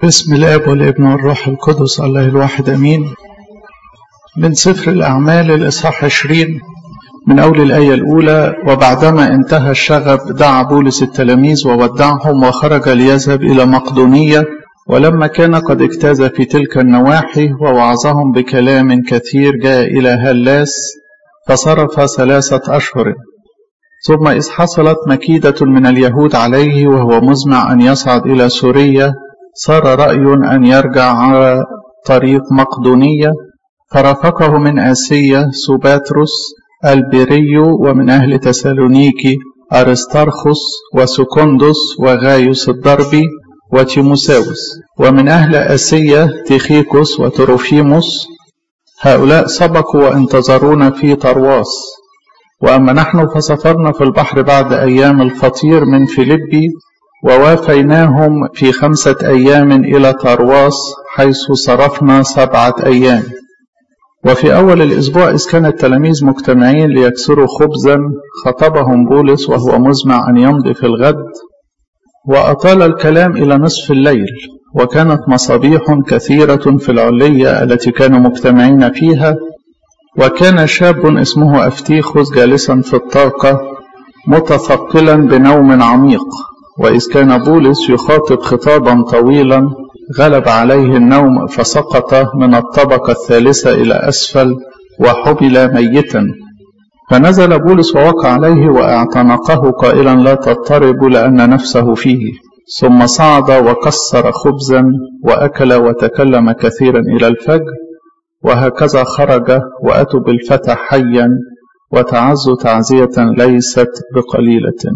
بسم الاب والابن والروح القدس الله الواحد امين من سفر الاعمال الاصحاح 20 من اول الايه الاولى وبعدما انتهى الشغب دعا بولس التلاميذ وودعهم وخرج ليذهب الى مقدونيه ولما كان قد اجتاز في تلك النواحي ووعظهم بكلام كثير جاء الى هلاس فصرف ثلاثه اشهر ثم إذ حصلت مكيدة من اليهود عليه وهو مزمع أن يصعد إلى سوريا صار رأي أن يرجع على طريق مقدونية فرافقه من آسيا سوباتروس البيري ومن أهل تسالونيكي أرسترخس وسكندس وغايوس الضربي وتيموساوس ومن أهل آسيا تيخيكوس وتروفيموس هؤلاء سبقوا وانتظرونا في طرواس وأما نحن فسافرنا في البحر بعد أيام الفطير من فيلبي ووافيناهم في خمسة أيام إلى طرواس حيث صرفنا سبعة أيام وفي أول الأسبوع إذ كان التلاميذ مجتمعين ليكسروا خبزا خطبهم بولس وهو مزمع أن يمضي في الغد وأطال الكلام إلى نصف الليل وكانت مصابيح كثيرة في العلية التي كانوا مجتمعين فيها وكان شاب اسمه أفتيخوس جالسا في الطاقة متثقلا بنوم عميق وإذ كان بولس يخاطب خطابا طويلا غلب عليه النوم فسقط من الطبقة الثالثة إلى أسفل وحبل ميتا فنزل بولس ووقع عليه واعتنقه قائلا لا تضطرب لأن نفسه فيه ثم صعد وكسر خبزا وأكل وتكلم كثيرا إلى الفجر وهكذا خرج وأتوا بالفتى حيا وتعزوا تعزية ليست بقليلة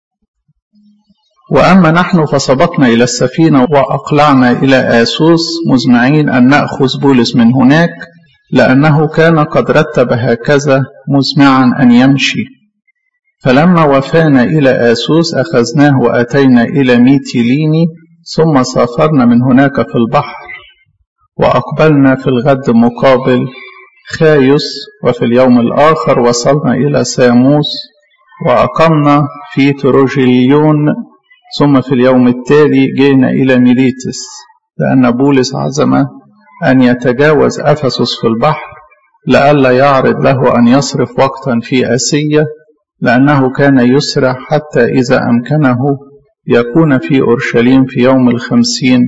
وأما نحن فسبقنا إلى السفينة وأقلعنا إلى آسوس مزمعين أن نأخذ بولس من هناك لأنه كان قد رتب هكذا مزمعا أن يمشي فلما وفانا إلى آسوس أخذناه وأتينا إلى ميتيليني ثم سافرنا من هناك في البحر وأقبلنا في الغد مقابل خايس وفي اليوم الآخر وصلنا إلى ساموس وأقمنا في تروجيليون ثم في اليوم التالي جينا إلى ميليتس لأن بولس عزم أن يتجاوز أفسس في البحر لئلا يعرض له أن يصرف وقتا في آسيا لأنه كان يسرع حتى إذا أمكنه يكون في أورشليم في يوم الخمسين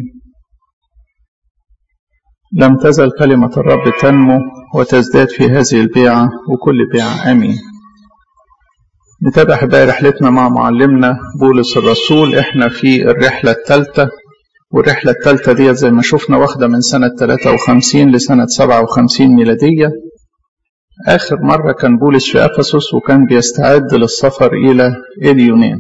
لم تزل كلمة الرب تنمو وتزداد في هذه البيعة وكل بيعة آمين نتابع بقى رحلتنا مع معلمنا بولس الرسول احنا في الرحلة الثالثة والرحلة الثالثة دي زي ما شفنا واخدة من سنة 53 لسنة 57 ميلادية آخر مرة كان بولس في أفسس وكان بيستعد للسفر إلى اليونان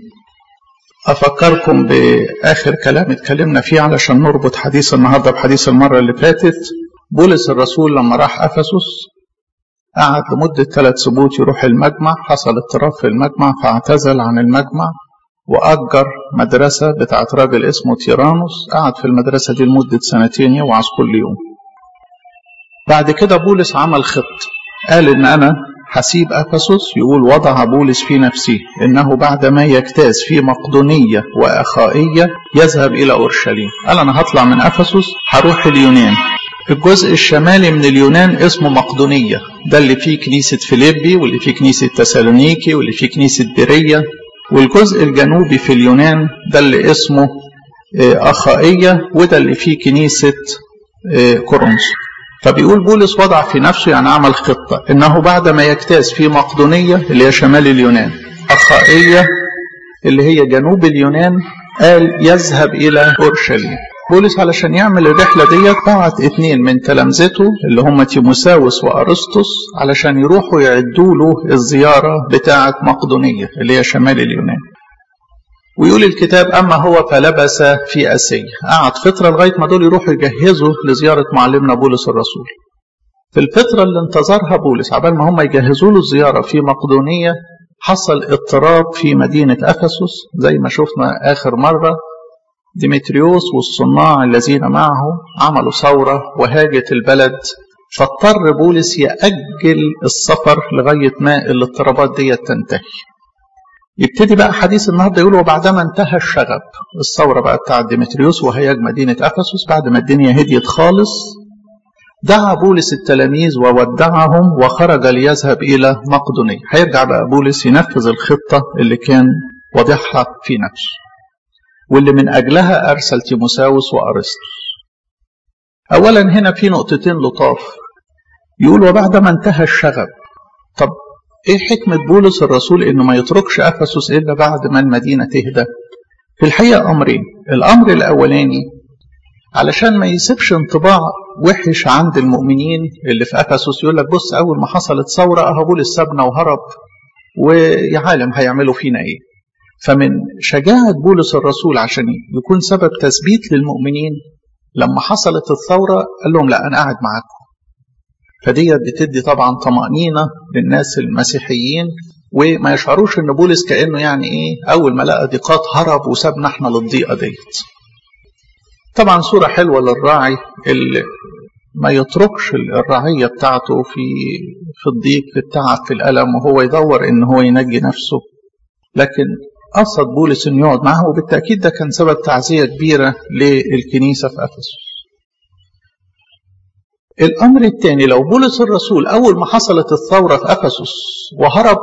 أفكركم بآخر كلام اتكلمنا فيه علشان نربط حديث النهاردة بحديث المرة اللي فاتت بولس الرسول لما راح أفسس قعد لمدة ثلاث سبوت يروح المجمع حصل اضطراب في المجمع فاعتزل عن المجمع وأجر مدرسة بتاعت راجل اسمه تيرانوس قعد في المدرسة دي لمدة سنتين يوعظ كل يوم بعد كده بولس عمل خط قال إن أنا حسيب أفسس يقول وضع بولس في نفسه إنه بعد ما يجتاز في مقدونية وأخائية يذهب إلى أورشليم قال أنا هطلع من أفسس هروح اليونان الجزء الشمالي من اليونان اسمه مقدونية ده اللي فيه كنيسة فيليبي واللي فيه كنيسة تسالونيكي واللي فيه كنيسة بيرية والجزء الجنوبي في اليونان ده اللي اسمه أخائية وده اللي فيه كنيسة كورنثوس فبيقول بولس وضع في نفسه يعني عمل خطة إنه بعد ما يجتاز في مقدونية اللي هي شمال اليونان أخائية اللي هي جنوب اليونان قال يذهب إلى أورشليم بولس علشان يعمل الرحلة ديت بعت اتنين من تلامذته اللي هم تيموساوس وأرسطس علشان يروحوا يعدوا له الزيارة بتاعة مقدونية اللي هي شمال اليونان ويقول الكتاب أما هو فلبس في أسيا قعد فترة لغاية ما دول يروحوا يجهزوا لزيارة معلمنا بولس الرسول في الفترة اللي انتظرها بولس عبال ما هم يجهزوا له الزيارة في مقدونية حصل اضطراب في مدينة أفسس زي ما شفنا آخر مرة ديمتريوس والصناع الذين معه عملوا ثورة وهاجت البلد فاضطر بولس يأجل السفر لغاية ما الاضطرابات دي تنتهي يبتدي بقى حديث النهارده يقول وبعدما انتهى الشغب الثوره بقى بتاع ديمتريوس وهياج مدينه افسس بعد ما الدنيا هديت خالص دعا بولس التلاميذ وودعهم وخرج ليذهب الى مقدونيه هيرجع بقى بولس ينفذ الخطه اللي كان واضحها في نفسه واللي من اجلها ارسل تيموساوس وارسطس اولا هنا في نقطتين لطاف يقول وبعدما انتهى الشغب طب ايه حكمة بولس الرسول انه ما يتركش افسس الا بعد ما المدينة تهدى في الحقيقة امرين الامر الاولاني علشان ما يسيبش انطباع وحش عند المؤمنين اللي في افسس يقول لك بص اول ما حصلت ثورة اهو بولس سابنا وهرب ويا عالم هيعملوا فينا ايه فمن شجاعة بولس الرسول عشان يكون سبب تثبيت للمؤمنين لما حصلت الثورة قال لهم لا أنا قاعد معاكم فدي بتدي طبعا طمأنينة للناس المسيحيين وما يشعروش ان بولس كانه يعني ايه اول ما لقى ضيقات هرب وسابنا احنا للضيقه ديت. طبعا صوره حلوه للراعي اللي ما يتركش الرعيه بتاعته في في الضيق في التعب في الالم وهو يدور ان هو ينجي نفسه. لكن قصد بولس انه يقعد معه وبالتاكيد ده كان سبب تعزيه كبيره للكنيسه في افسس. الأمر الثاني لو بولس الرسول أول ما حصلت الثورة في أفسس وهرب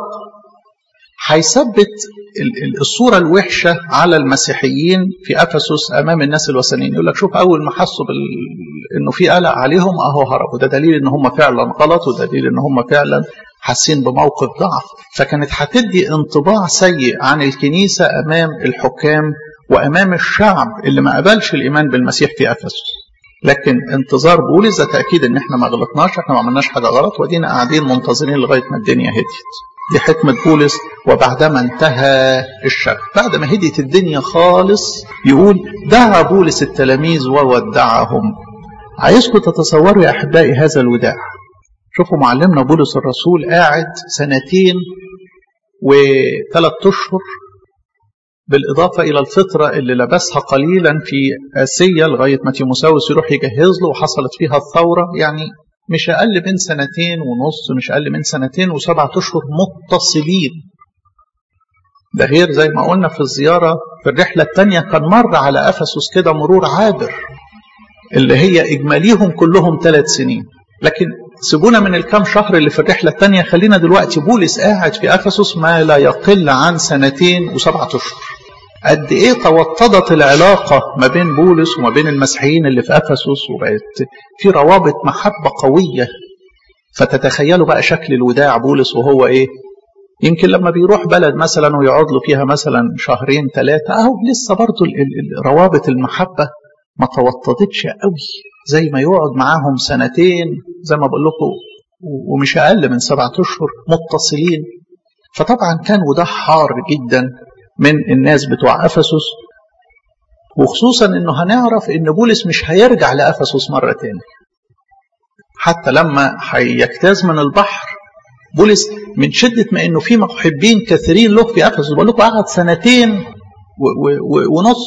هيثبت الصورة الوحشة على المسيحيين في أفسس أمام الناس الوثنيين يقول لك شوف أول ما حسوا بال... إنه في قلق عليهم أهو هربوا ده دليل إن هم فعلا غلط ودليل إن هم فعلا حاسين بموقف ضعف فكانت هتدي انطباع سيء عن الكنيسة أمام الحكام وأمام الشعب اللي ما قبلش الإيمان بالمسيح في أفسس لكن انتظار بولس ده تاكيد ان احنا ما غلطناش احنا ما عملناش حاجه غلط ودينا قاعدين منتظرين لغايه ما الدنيا هديت دي حكمه بولس وبعدما انتهى الشر بعد ما هديت الدنيا خالص يقول دعا بولس التلاميذ وودعهم عايزكم تتصوروا يا احبائي هذا الوداع شوفوا معلمنا بولس الرسول قاعد سنتين وثلاث اشهر بالإضافة إلى الفترة اللي لبسها قليلا في آسيا لغاية ما تيموساوس يروح يجهز له وحصلت فيها الثورة يعني مش أقل من سنتين ونص مش أقل من سنتين وسبعة أشهر متصلين ده غير زي ما قلنا في الزيارة في الرحلة الثانية كان مر على أفسس كده مرور عابر اللي هي إجماليهم كلهم ثلاث سنين لكن سيبونا من الكام شهر اللي في الرحلة الثانية خلينا دلوقتي بولس قاعد في أفسس ما لا يقل عن سنتين وسبعة أشهر قد ايه توطدت العلاقه ما بين بولس وما بين المسيحيين اللي في افسس وبقت في روابط محبه قويه فتتخيلوا بقى شكل الوداع بولس وهو ايه يمكن لما بيروح بلد مثلا ويقعد له فيها مثلا شهرين ثلاثه اهو لسه برضه روابط المحبه ما توطدتش قوي زي ما يقعد معاهم سنتين زي ما بقول لكم ومش اقل من سبعة اشهر متصلين فطبعا كان وداع حار جدا من الناس بتوع افسس وخصوصا انه هنعرف ان بولس مش هيرجع لافسس مره تاني حتى لما هيجتاز من البحر بولس من شده ما انه في محبين كثيرين له في افسس بقول لكم قعد سنتين و و ونص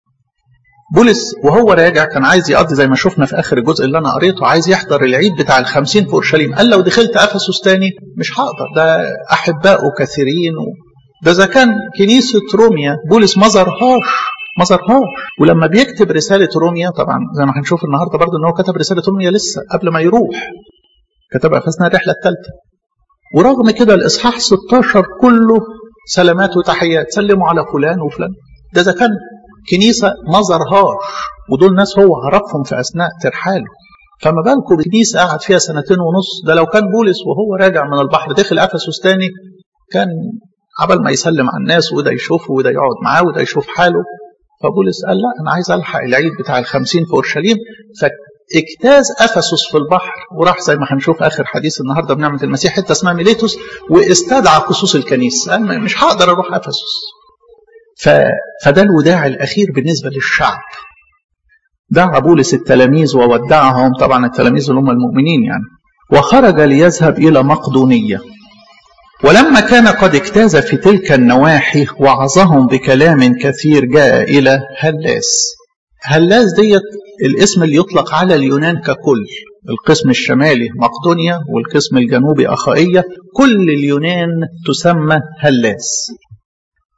بولس وهو راجع كان عايز يقضي زي ما شفنا في اخر الجزء اللي انا قريته عايز يحضر العيد بتاع الخمسين في اورشليم قال لو دخلت افسس تاني مش هقدر ده احبائه كثيرين و... ده اذا كان كنيسه روميا بولس ما زارهاش ما زارهاش ولما بيكتب رساله روميا طبعا زي ما هنشوف النهارده برضه ان هو كتب رساله روميا لسه قبل ما يروح كتبها في اثناء الرحله الثالثه ورغم كده الاصحاح 16 كله سلامات وتحيات سلموا على فلان وفلان ده اذا كان كنيسه ما زارهاش ودول ناس هو عرفهم في اثناء ترحاله فما بالكم بكنيسه قعد فيها سنتين ونص ده لو كان بولس وهو راجع من البحر دخل افسس تاني كان عبل ما يسلم على الناس وده يشوفه وده يقعد معاه وده يشوف حاله فبولس قال لا انا عايز الحق العيد بتاع الخمسين في اورشليم فاجتاز افسس في البحر وراح زي ما هنشوف اخر حديث النهارده بنعمه المسيح حته اسمها ميليتوس واستدعى خصوص الكنيسه قال مش هقدر اروح افسس ف... فده الوداع الاخير بالنسبه للشعب دعا بولس التلاميذ وودعهم طبعا التلاميذ اللي هم المؤمنين يعني وخرج ليذهب الى مقدونيه ولما كان قد اجتاز في تلك النواحي وعظهم بكلام كثير جاء إلى هلاس هلاس ديت الاسم اللي يطلق على اليونان ككل القسم الشمالي مقدونيا والقسم الجنوبي أخائية كل اليونان تسمى هلاس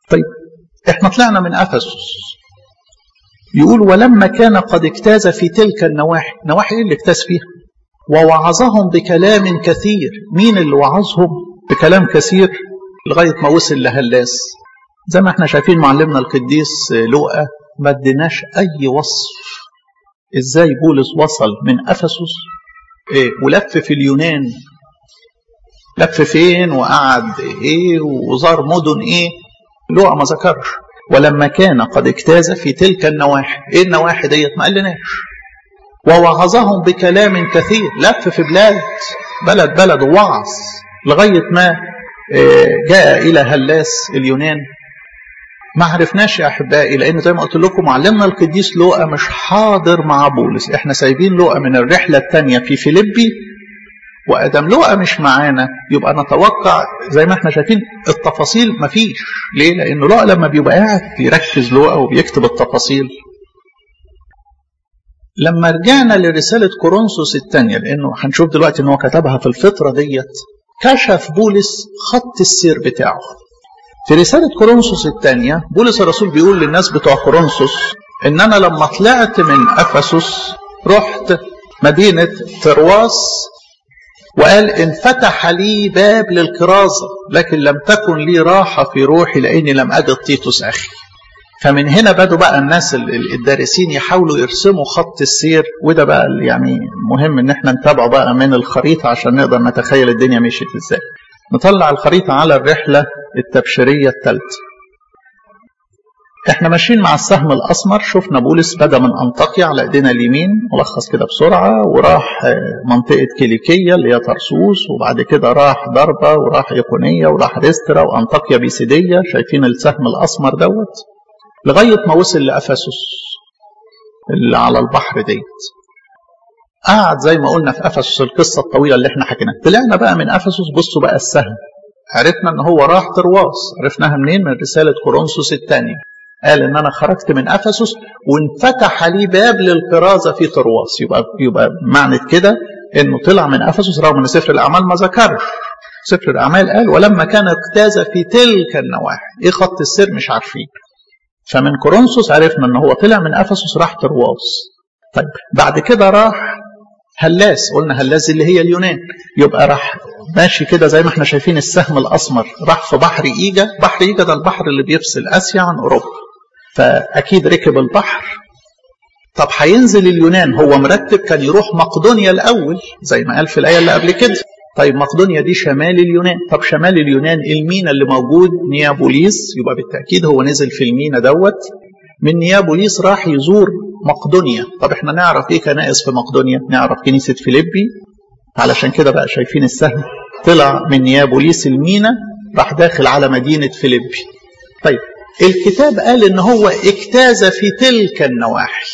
طيب احنا طلعنا من افسس يقول ولما كان قد اجتاز في تلك النواحي نواحي ايه اللي اجتاز فيها ووعظهم بكلام كثير مين اللي وعظهم بكلام كثير لغايه ما وصل لهلاس زي ما احنا شايفين معلمنا القديس لوقا ما اديناش اي وصف ازاي بولس وصل من افسس إيه ولف في اليونان لف فين وقعد ايه وزار مدن ايه لوقا ما ذكرش ولما كان قد اجتاز في تلك النواحي ايه النواحي ديت ما قالناش ووعظهم بكلام كثير لف في بلاد بلد بلد ووعظ لغايه ما جاء الى هلاس اليونان ما عرفناش يا احبائي لان زي ما قلت لكم معلمنا القديس لوقا مش حاضر مع بولس احنا سايبين لوقا من الرحله الثانيه في فيليبي وادم لوقا مش معانا يبقى نتوقع زي ما احنا شايفين التفاصيل مفيش ليه لانه لوقا لما بيبقى قاعد بيركز لوقا وبيكتب التفاصيل لما رجعنا لرساله كورنثوس الثانيه لانه هنشوف دلوقتي ان هو كتبها في الفتره ديت كشف بولس خط السير بتاعه في رسالة كورنثوس الثانية بولس الرسول بيقول للناس بتوع كورنثوس إن أنا لما طلعت من أفسس رحت مدينة ترواس وقال انفتح لي باب للكرازة لكن لم تكن لي راحة في روحي لأني لم أجد تيتوس أخي فمن هنا بدوا بقى الناس الدارسين يحاولوا يرسموا خط السير وده بقى يعني مهم ان احنا نتابعه بقى من الخريطة عشان نقدر نتخيل الدنيا مشيت ازاي نطلع الخريطة على الرحلة التبشيرية الثالثة احنا ماشيين مع السهم الاسمر شفنا بولس بدا من انطاكيا على ايدينا اليمين ملخص كده بسرعه وراح منطقه كيليكيه اللي هي طرسوس وبعد كده راح ضربه وراح ايقونيه وراح ريسترا وانطاكيا بيسيديه شايفين السهم الاسمر دوت لغايه ما وصل لافسس اللي على البحر ديت قعد زي ما قلنا في افسس القصه الطويله اللي احنا حكيناها طلعنا بقى من افسس بصوا بقى السهم عرفنا ان هو راح ترواس عرفناها منين من رساله كورنثوس الثانيه قال ان انا خرجت من افسس وانفتح لي باب للكرازه في ترواس يبقى يبقى معنى كده انه طلع من افسس رغم ان سفر الاعمال ما ذكرش سفر الاعمال قال ولما كان اجتاز في تلك النواحي ايه خط السير مش عارفين فمن كورنثوس عرفنا ان هو طلع من افسس راح ترواس طيب بعد كده راح هلاس قلنا هلاس اللي هي اليونان يبقى راح ماشي كده زي ما احنا شايفين السهم الاسمر راح في بحر ايجا بحر ايجا ده البحر اللي بيفصل اسيا عن اوروبا فاكيد ركب البحر طب هينزل اليونان هو مرتب كان يروح مقدونيا الاول زي ما قال في الايه اللي قبل كده طيب مقدونيا دي شمال اليونان طب شمال اليونان المينا اللي موجود نيابوليس يبقى بالتاكيد هو نزل في المينا دوت من نيابوليس راح يزور مقدونيا طب احنا نعرف ايه كنائس في مقدونيا نعرف كنيسه فيليبي علشان كده بقى شايفين السهم طلع من نيابوليس المينا راح داخل على مدينه فيليبي طيب الكتاب قال ان هو اجتاز في تلك النواحي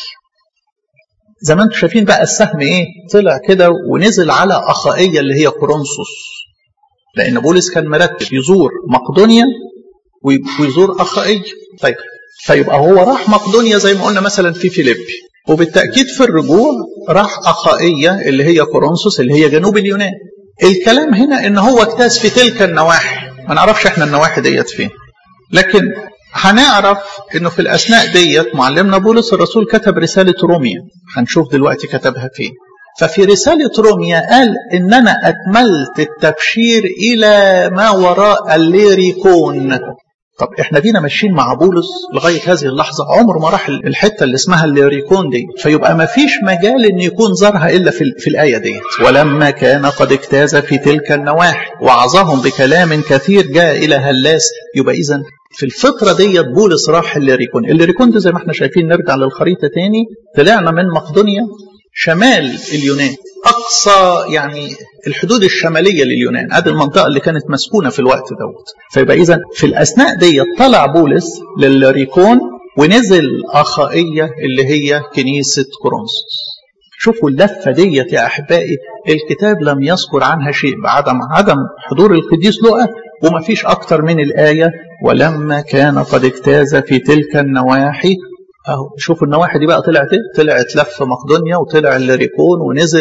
زي ما انتم شايفين بقى السهم ايه طلع كده ونزل على اخائيه اللي هي كورنثوس لان بولس كان مرتب يزور مقدونيا ويزور اخائيه طيب فيبقى هو راح مقدونيا زي ما قلنا مثلا في فيليبي وبالتاكيد في الرجوع راح اخائيه اللي هي كورنثوس اللي هي جنوب اليونان الكلام هنا ان هو اجتاز في تلك النواحي ما نعرفش احنا النواحي ديت فين لكن هنعرف انه في الاثناء ديت معلمنا بولس الرسول كتب رساله روميا هنشوف دلوقتي كتبها فين ففي رسالة روميا قال إن أنا أكملت التبشير إلى ما وراء الليريكون طب احنا دينا ماشيين مع بولس لغايه هذه اللحظه عمره ما راح الحته اللي اسمها الليريكون دي فيبقى ما فيش مجال ان يكون زارها الا في, في الايه ديت ولما كان قد اجتاز في تلك النواحي وعظهم بكلام كثير جاء الى هلاس يبقى اذا في الفتره ديت بولس راح الليريكون الليريكون دي زي ما احنا شايفين نرجع للخريطه تاني طلعنا من مقدونيا شمال اليونان اقصى يعني الحدود الشماليه لليونان ادي المنطقه اللي كانت مسكونه في الوقت دوت فيبقى اذا في الاثناء دي طلع بولس للريكون ونزل اخائيه اللي هي كنيسه كورنثوس شوفوا اللفه ديت يا احبائي الكتاب لم يذكر عنها شيء بعدم عدم حضور القديس لؤى وما فيش اكتر من الايه ولما كان قد اجتاز في تلك النواحي اهو شوفوا النواحي دي بقى طلعت ايه؟ طلعت لف مقدونيا وطلع الليريكون ونزل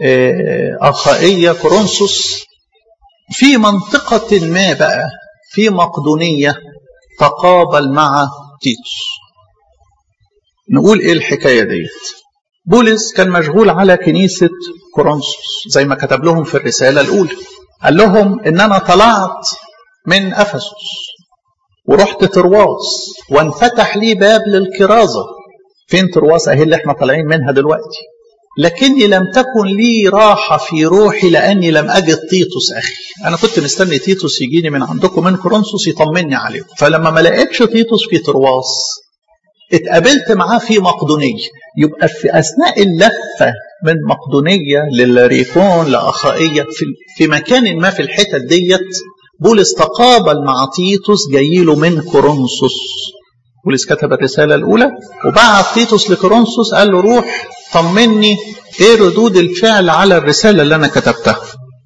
اخائيه كورنثوس في منطقه ما بقى في مقدونيه تقابل مع تيتوس نقول ايه الحكايه ديت بولس كان مشغول على كنيسه كورنثوس زي ما كتب لهم في الرساله الاولى قال لهم ان انا طلعت من افسس ورحت ترواس وانفتح لي باب للكرازه فين ترواس اهي اللي احنا طالعين منها دلوقتي لكني لم تكن لي راحة في روحي لأني لم أجد تيتوس أخي أنا كنت مستني تيتوس يجيني من عندكم من كورنثوس يطمني عليكم فلما ما لقيتش تيتوس في ترواس اتقابلت معاه في مقدونية يبقى في أثناء اللفة من مقدونية للريكون لأخائية في, في مكان ما في الحتة ديت بولس تقابل مع تيتوس جايله من كورنثوس بولس كتب الرسالة الأولى وبعت تيتوس لكورنثوس قال له روح طمني ايه ردود الفعل على الرسالة اللي أنا كتبتها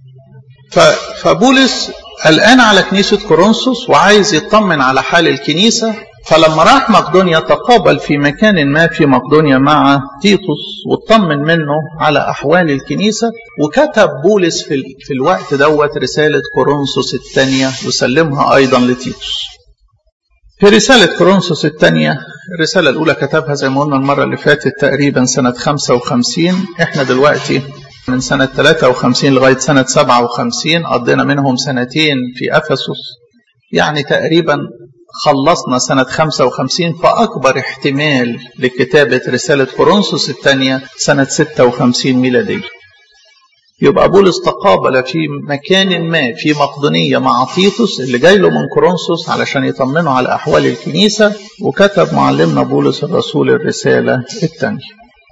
فبولس قلقان على كنيسة كورنثوس وعايز يطمن على حال الكنيسة فلما راح مقدونيا تقابل في مكان ما في مقدونيا مع تيتوس واطمن منه على أحوال الكنيسة وكتب بولس في, في الوقت دوت رسالة كورنثوس الثانية وسلمها أيضا لتيتوس في رسالة كورنثوس الثانية الرسالة الأولى كتبها زي ما قلنا المرة اللي فاتت تقريبا سنة 55 احنا دلوقتي من سنة 53 لغاية سنة 57 قضينا منهم سنتين في أفسس يعني تقريبا خلصنا سنة 55 فأكبر احتمال لكتابة رسالة كورنثوس الثانية سنة 56 ميلادية يبقى بولس تقابل في مكان ما في مقدونية مع تيتوس اللي جاي له من كورنثوس علشان يطمنه على أحوال الكنيسة وكتب معلمنا بولس الرسول الرسالة الثانية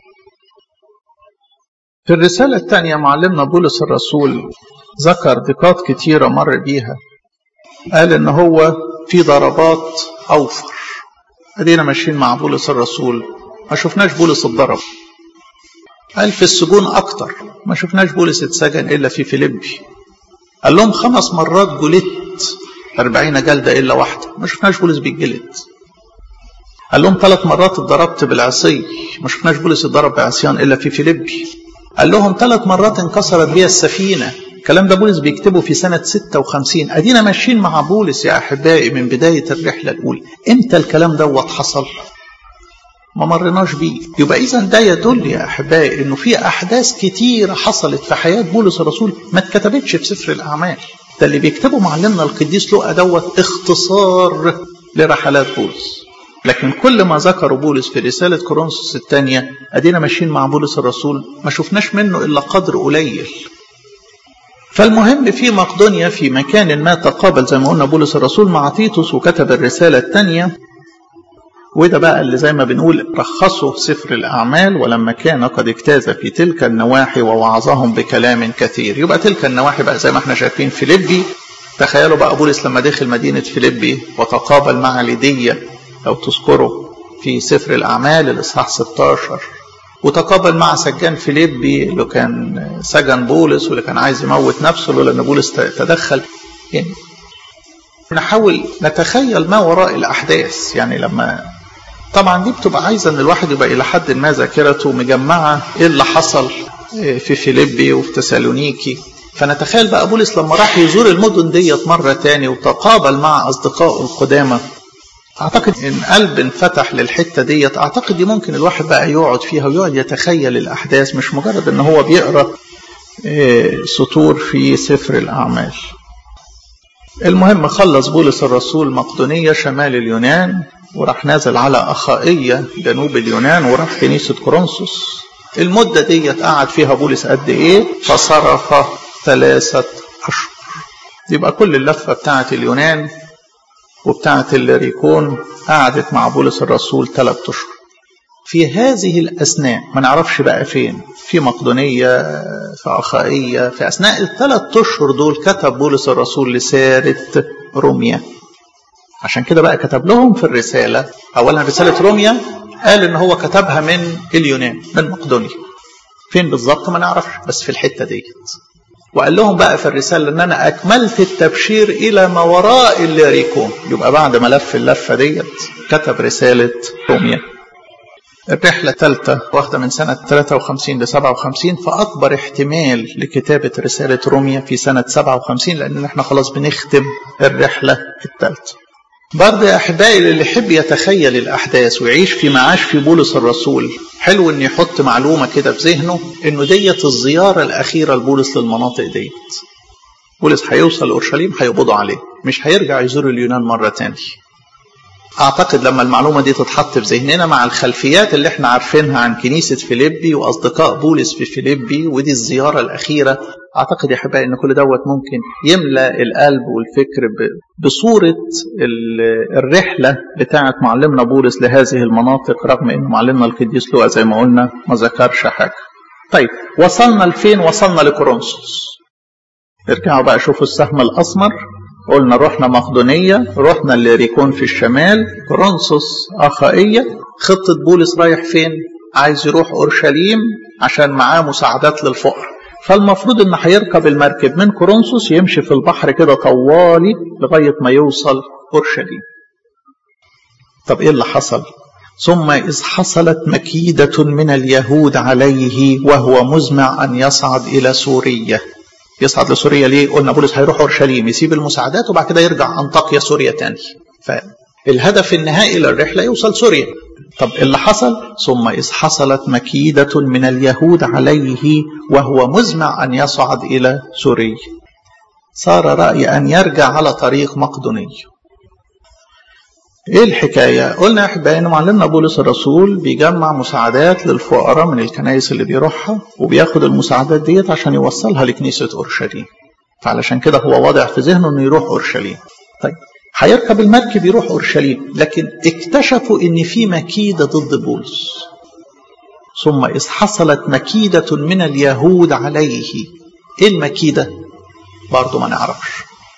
في الرسالة الثانية معلمنا بولس الرسول ذكر ضيقات كتيرة مر بيها قال إن هو في ضربات أوفر أدينا ماشيين مع بولس الرسول ما شفناش بولس اتضرب قال في السجون أكتر ما شفناش بولس اتسجن إلا في فيليبي قال لهم خمس مرات جلدت أربعين جلدة إلا واحدة ما شفناش بولس بيتجلد قال لهم ثلاث مرات اتضربت بالعصي ما شفناش بولس اتضرب بعصيان إلا في فيليبي قال لهم ثلاث مرات انكسرت بيها السفينة الكلام ده بولس بيكتبه في سنة 56 أدينا ماشيين مع بولس يا أحبائي من بداية الرحلة الأولى إمتى الكلام دوت حصل ما مرناش بيه يبقى إذا ده يدل يا أحبائي إنه في أحداث كتيرة حصلت في حياة بولس الرسول ما اتكتبتش في سفر الأعمال ده اللي بيكتبه معلمنا القديس لوقا دوت اختصار لرحلات بولس لكن كل ما ذكروا بولس في رسالة كورنثوس الثانية أدينا ماشيين مع بولس الرسول ما شفناش منه إلا قدر قليل فالمهم في مقدونيا في مكان ما تقابل زي ما قلنا بولس الرسول مع تيتوس وكتب الرسالة الثانية وده بقى اللي زي ما بنقول رخصه سفر الأعمال ولما كان قد اجتاز في تلك النواحي ووعظهم بكلام كثير يبقى تلك النواحي بقى زي ما احنا شايفين فيليبي تخيلوا بقى بولس لما دخل مدينة فيليبي وتقابل مع ليدية لو تذكروا في سفر الأعمال الإصحاح 16 وتقابل مع سجان فيليبي اللي كان سجن بولس واللي كان عايز يموت نفسه لولا ان بولس تدخل يعني نحاول نتخيل ما وراء الاحداث يعني لما طبعا دي بتبقى عايزه ان الواحد يبقى الى حد ما ذاكرته مجمعه ايه اللي حصل في فيليبي وفي تسالونيكي فنتخيل بقى بولس لما راح يزور المدن ديت مره تاني وتقابل مع اصدقائه القدامى اعتقد ان قلب انفتح للحته ديت اعتقد دي ممكن الواحد بقى يقعد فيها ويقعد يتخيل الاحداث مش مجرد ان هو بيقرا سطور في سفر الاعمال المهم خلص بولس الرسول مقدونية شمال اليونان وراح نازل على أخائية جنوب اليونان وراح كنيسة كورنثوس المدة ديت قعد فيها بولس قد إيه فصرف ثلاثة أشهر يبقى كل اللفة بتاعة اليونان وبتاعة الريكون قعدت مع بولس الرسول ثلاثة أشهر في هذه الأثناء ما نعرفش بقى فين في مقدونية في أخائية في أثناء الثلاث أشهر دول كتب بولس الرسول لسارة روميا عشان كده بقى كتب لهم في الرسالة أولا رسالة روميا قال إن هو كتبها من اليونان من مقدونيا فين بالظبط ما نعرفش بس في الحتة ديت وقال لهم بقى في الرسالة إن أنا أكملت التبشير إلى ما وراء الليريكون يبقى بعد ما لف اللفة ديت كتب رسالة روميا الرحلة الثالثة واخدة من سنة 53 ل 57 فأكبر احتمال لكتابة رسالة روميا في سنة 57 لأن احنا خلاص بنختم الرحلة الثالثة. برضه يا احبائي اللي يحب يتخيل الاحداث ويعيش في معاش في بولس الرسول حلو ان يحط معلومه كده في ذهنه انه ديت الزياره الاخيره لبولس للمناطق ديت بولس هيوصل اورشليم هيقبضوا عليه مش هيرجع يزور اليونان مره تاني اعتقد لما المعلومه دي تتحط في ذهننا مع الخلفيات اللي احنا عارفينها عن كنيسه فيليبي واصدقاء بولس في فيليبي ودي الزياره الاخيره اعتقد يا احبائي ان كل دوت ممكن يملا القلب والفكر بصوره الرحله بتاعه معلمنا بولس لهذه المناطق رغم ان معلمنا القديس لوقا زي ما قلنا ما ذكرش حاجه. طيب وصلنا لفين؟ وصلنا لكورنثوس. ارجعوا بقى شوفوا السهم الاسمر قلنا رحنا مقدونية رحنا لريكون في الشمال كورنثوس أخائية خطة بولس رايح فين عايز يروح أورشليم عشان معاه مساعدات للفقر فالمفروض ان هيركب المركب من كورنثوس يمشي في البحر كده طوالي لغاية ما يوصل أورشليم طب ايه اللي حصل ثم إذ حصلت مكيدة من اليهود عليه وهو مزمع أن يصعد إلى سوريا يصعد لسوريا ليه؟ قلنا بولس هيروح اورشليم يسيب المساعدات وبعد كده يرجع انطاكيا سوريا تاني. فالهدف النهائي للرحله يوصل سوريا. طب اللي حصل ثم اذ حصلت مكيده من اليهود عليه وهو مزمع ان يصعد الى سوريا. صار راي ان يرجع على طريق مقدونيه. ايه الحكايه؟ قلنا يا احبائي ان معلمنا بولس الرسول بيجمع مساعدات للفقراء من الكنائس اللي بيروحها وبياخد المساعدات ديت عشان يوصلها لكنيسه اورشليم. فعلشان كده هو واضع في ذهنه انه يروح اورشليم. طيب هيركب المركب يروح اورشليم لكن اكتشفوا ان في مكيده ضد بولس. ثم اذ حصلت مكيده من اليهود عليه. ايه المكيده؟ برضه ما نعرفش.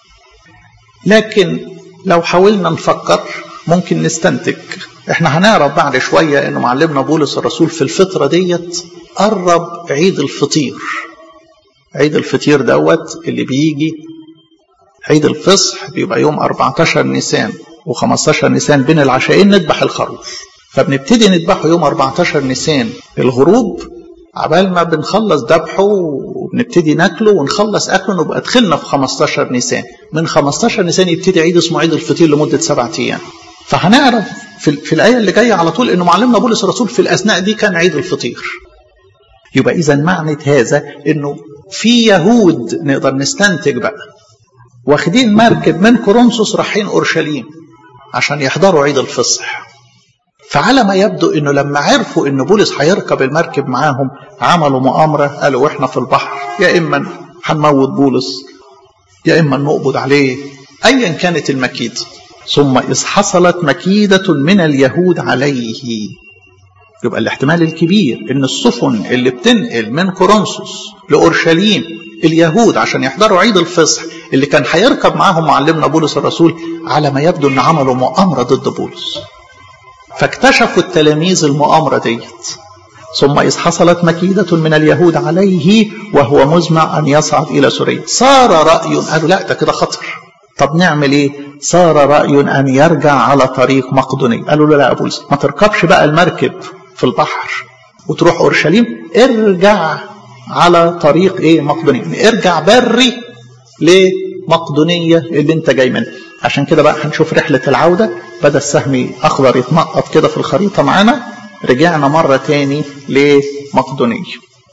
لكن لو حاولنا نفكر ممكن نستنتج احنا هنعرف بعد شوية انه معلمنا بولس الرسول في الفترة ديت قرب عيد الفطير عيد الفطير دوت اللي بيجي عيد الفصح بيبقى يوم 14 نيسان و15 نيسان بين العشاءين نذبح الخروف فبنبتدي نذبحه يوم 14 نيسان الغروب عبال ما بنخلص ذبحه وبنبتدي ناكله ونخلص اكله نبقى دخلنا في 15 نيسان من 15 نيسان يبتدي عيد اسمه عيد الفطير لمده سبعة ايام فهنعرف في, في الايه اللي جايه على طول انه معلمنا بولس الرسول في الاثناء دي كان عيد الفطير يبقى اذا معنى هذا انه في يهود نقدر نستنتج بقى واخدين مركب من كورنثوس رايحين اورشليم عشان يحضروا عيد الفصح فعلى ما يبدو انه لما عرفوا ان بولس هيركب المركب معاهم عملوا مؤامره قالوا احنا في البحر يا اما هنموت بولس يا اما نقبض عليه ايا كانت المكيده ثم اذ حصلت مكيده من اليهود عليه يبقى الاحتمال الكبير ان السفن اللي بتنقل من كورنثوس لاورشليم اليهود عشان يحضروا عيد الفصح اللي كان هيركب معاهم معلمنا بولس الرسول على ما يبدو ان عملوا مؤامره ضد بولس فاكتشفوا التلاميذ المؤامرة ديت ثم إذ حصلت مكيدة من اليهود عليه وهو مزمع أن يصعد إلى سوريا صار رأي قالوا لا ده كده خطر طب نعمل إيه صار رأي أن يرجع على طريق مقدوني قالوا له لا يا بولس ما تركبش بقى المركب في البحر وتروح أورشليم ارجع على طريق إيه مقدوني ارجع بري لمقدونية اللي انت جاي منها عشان كده بقى هنشوف رحلة العودة بدأ السهم أخضر يتنقط كده في الخريطة معانا رجعنا مرة تاني لمقدونية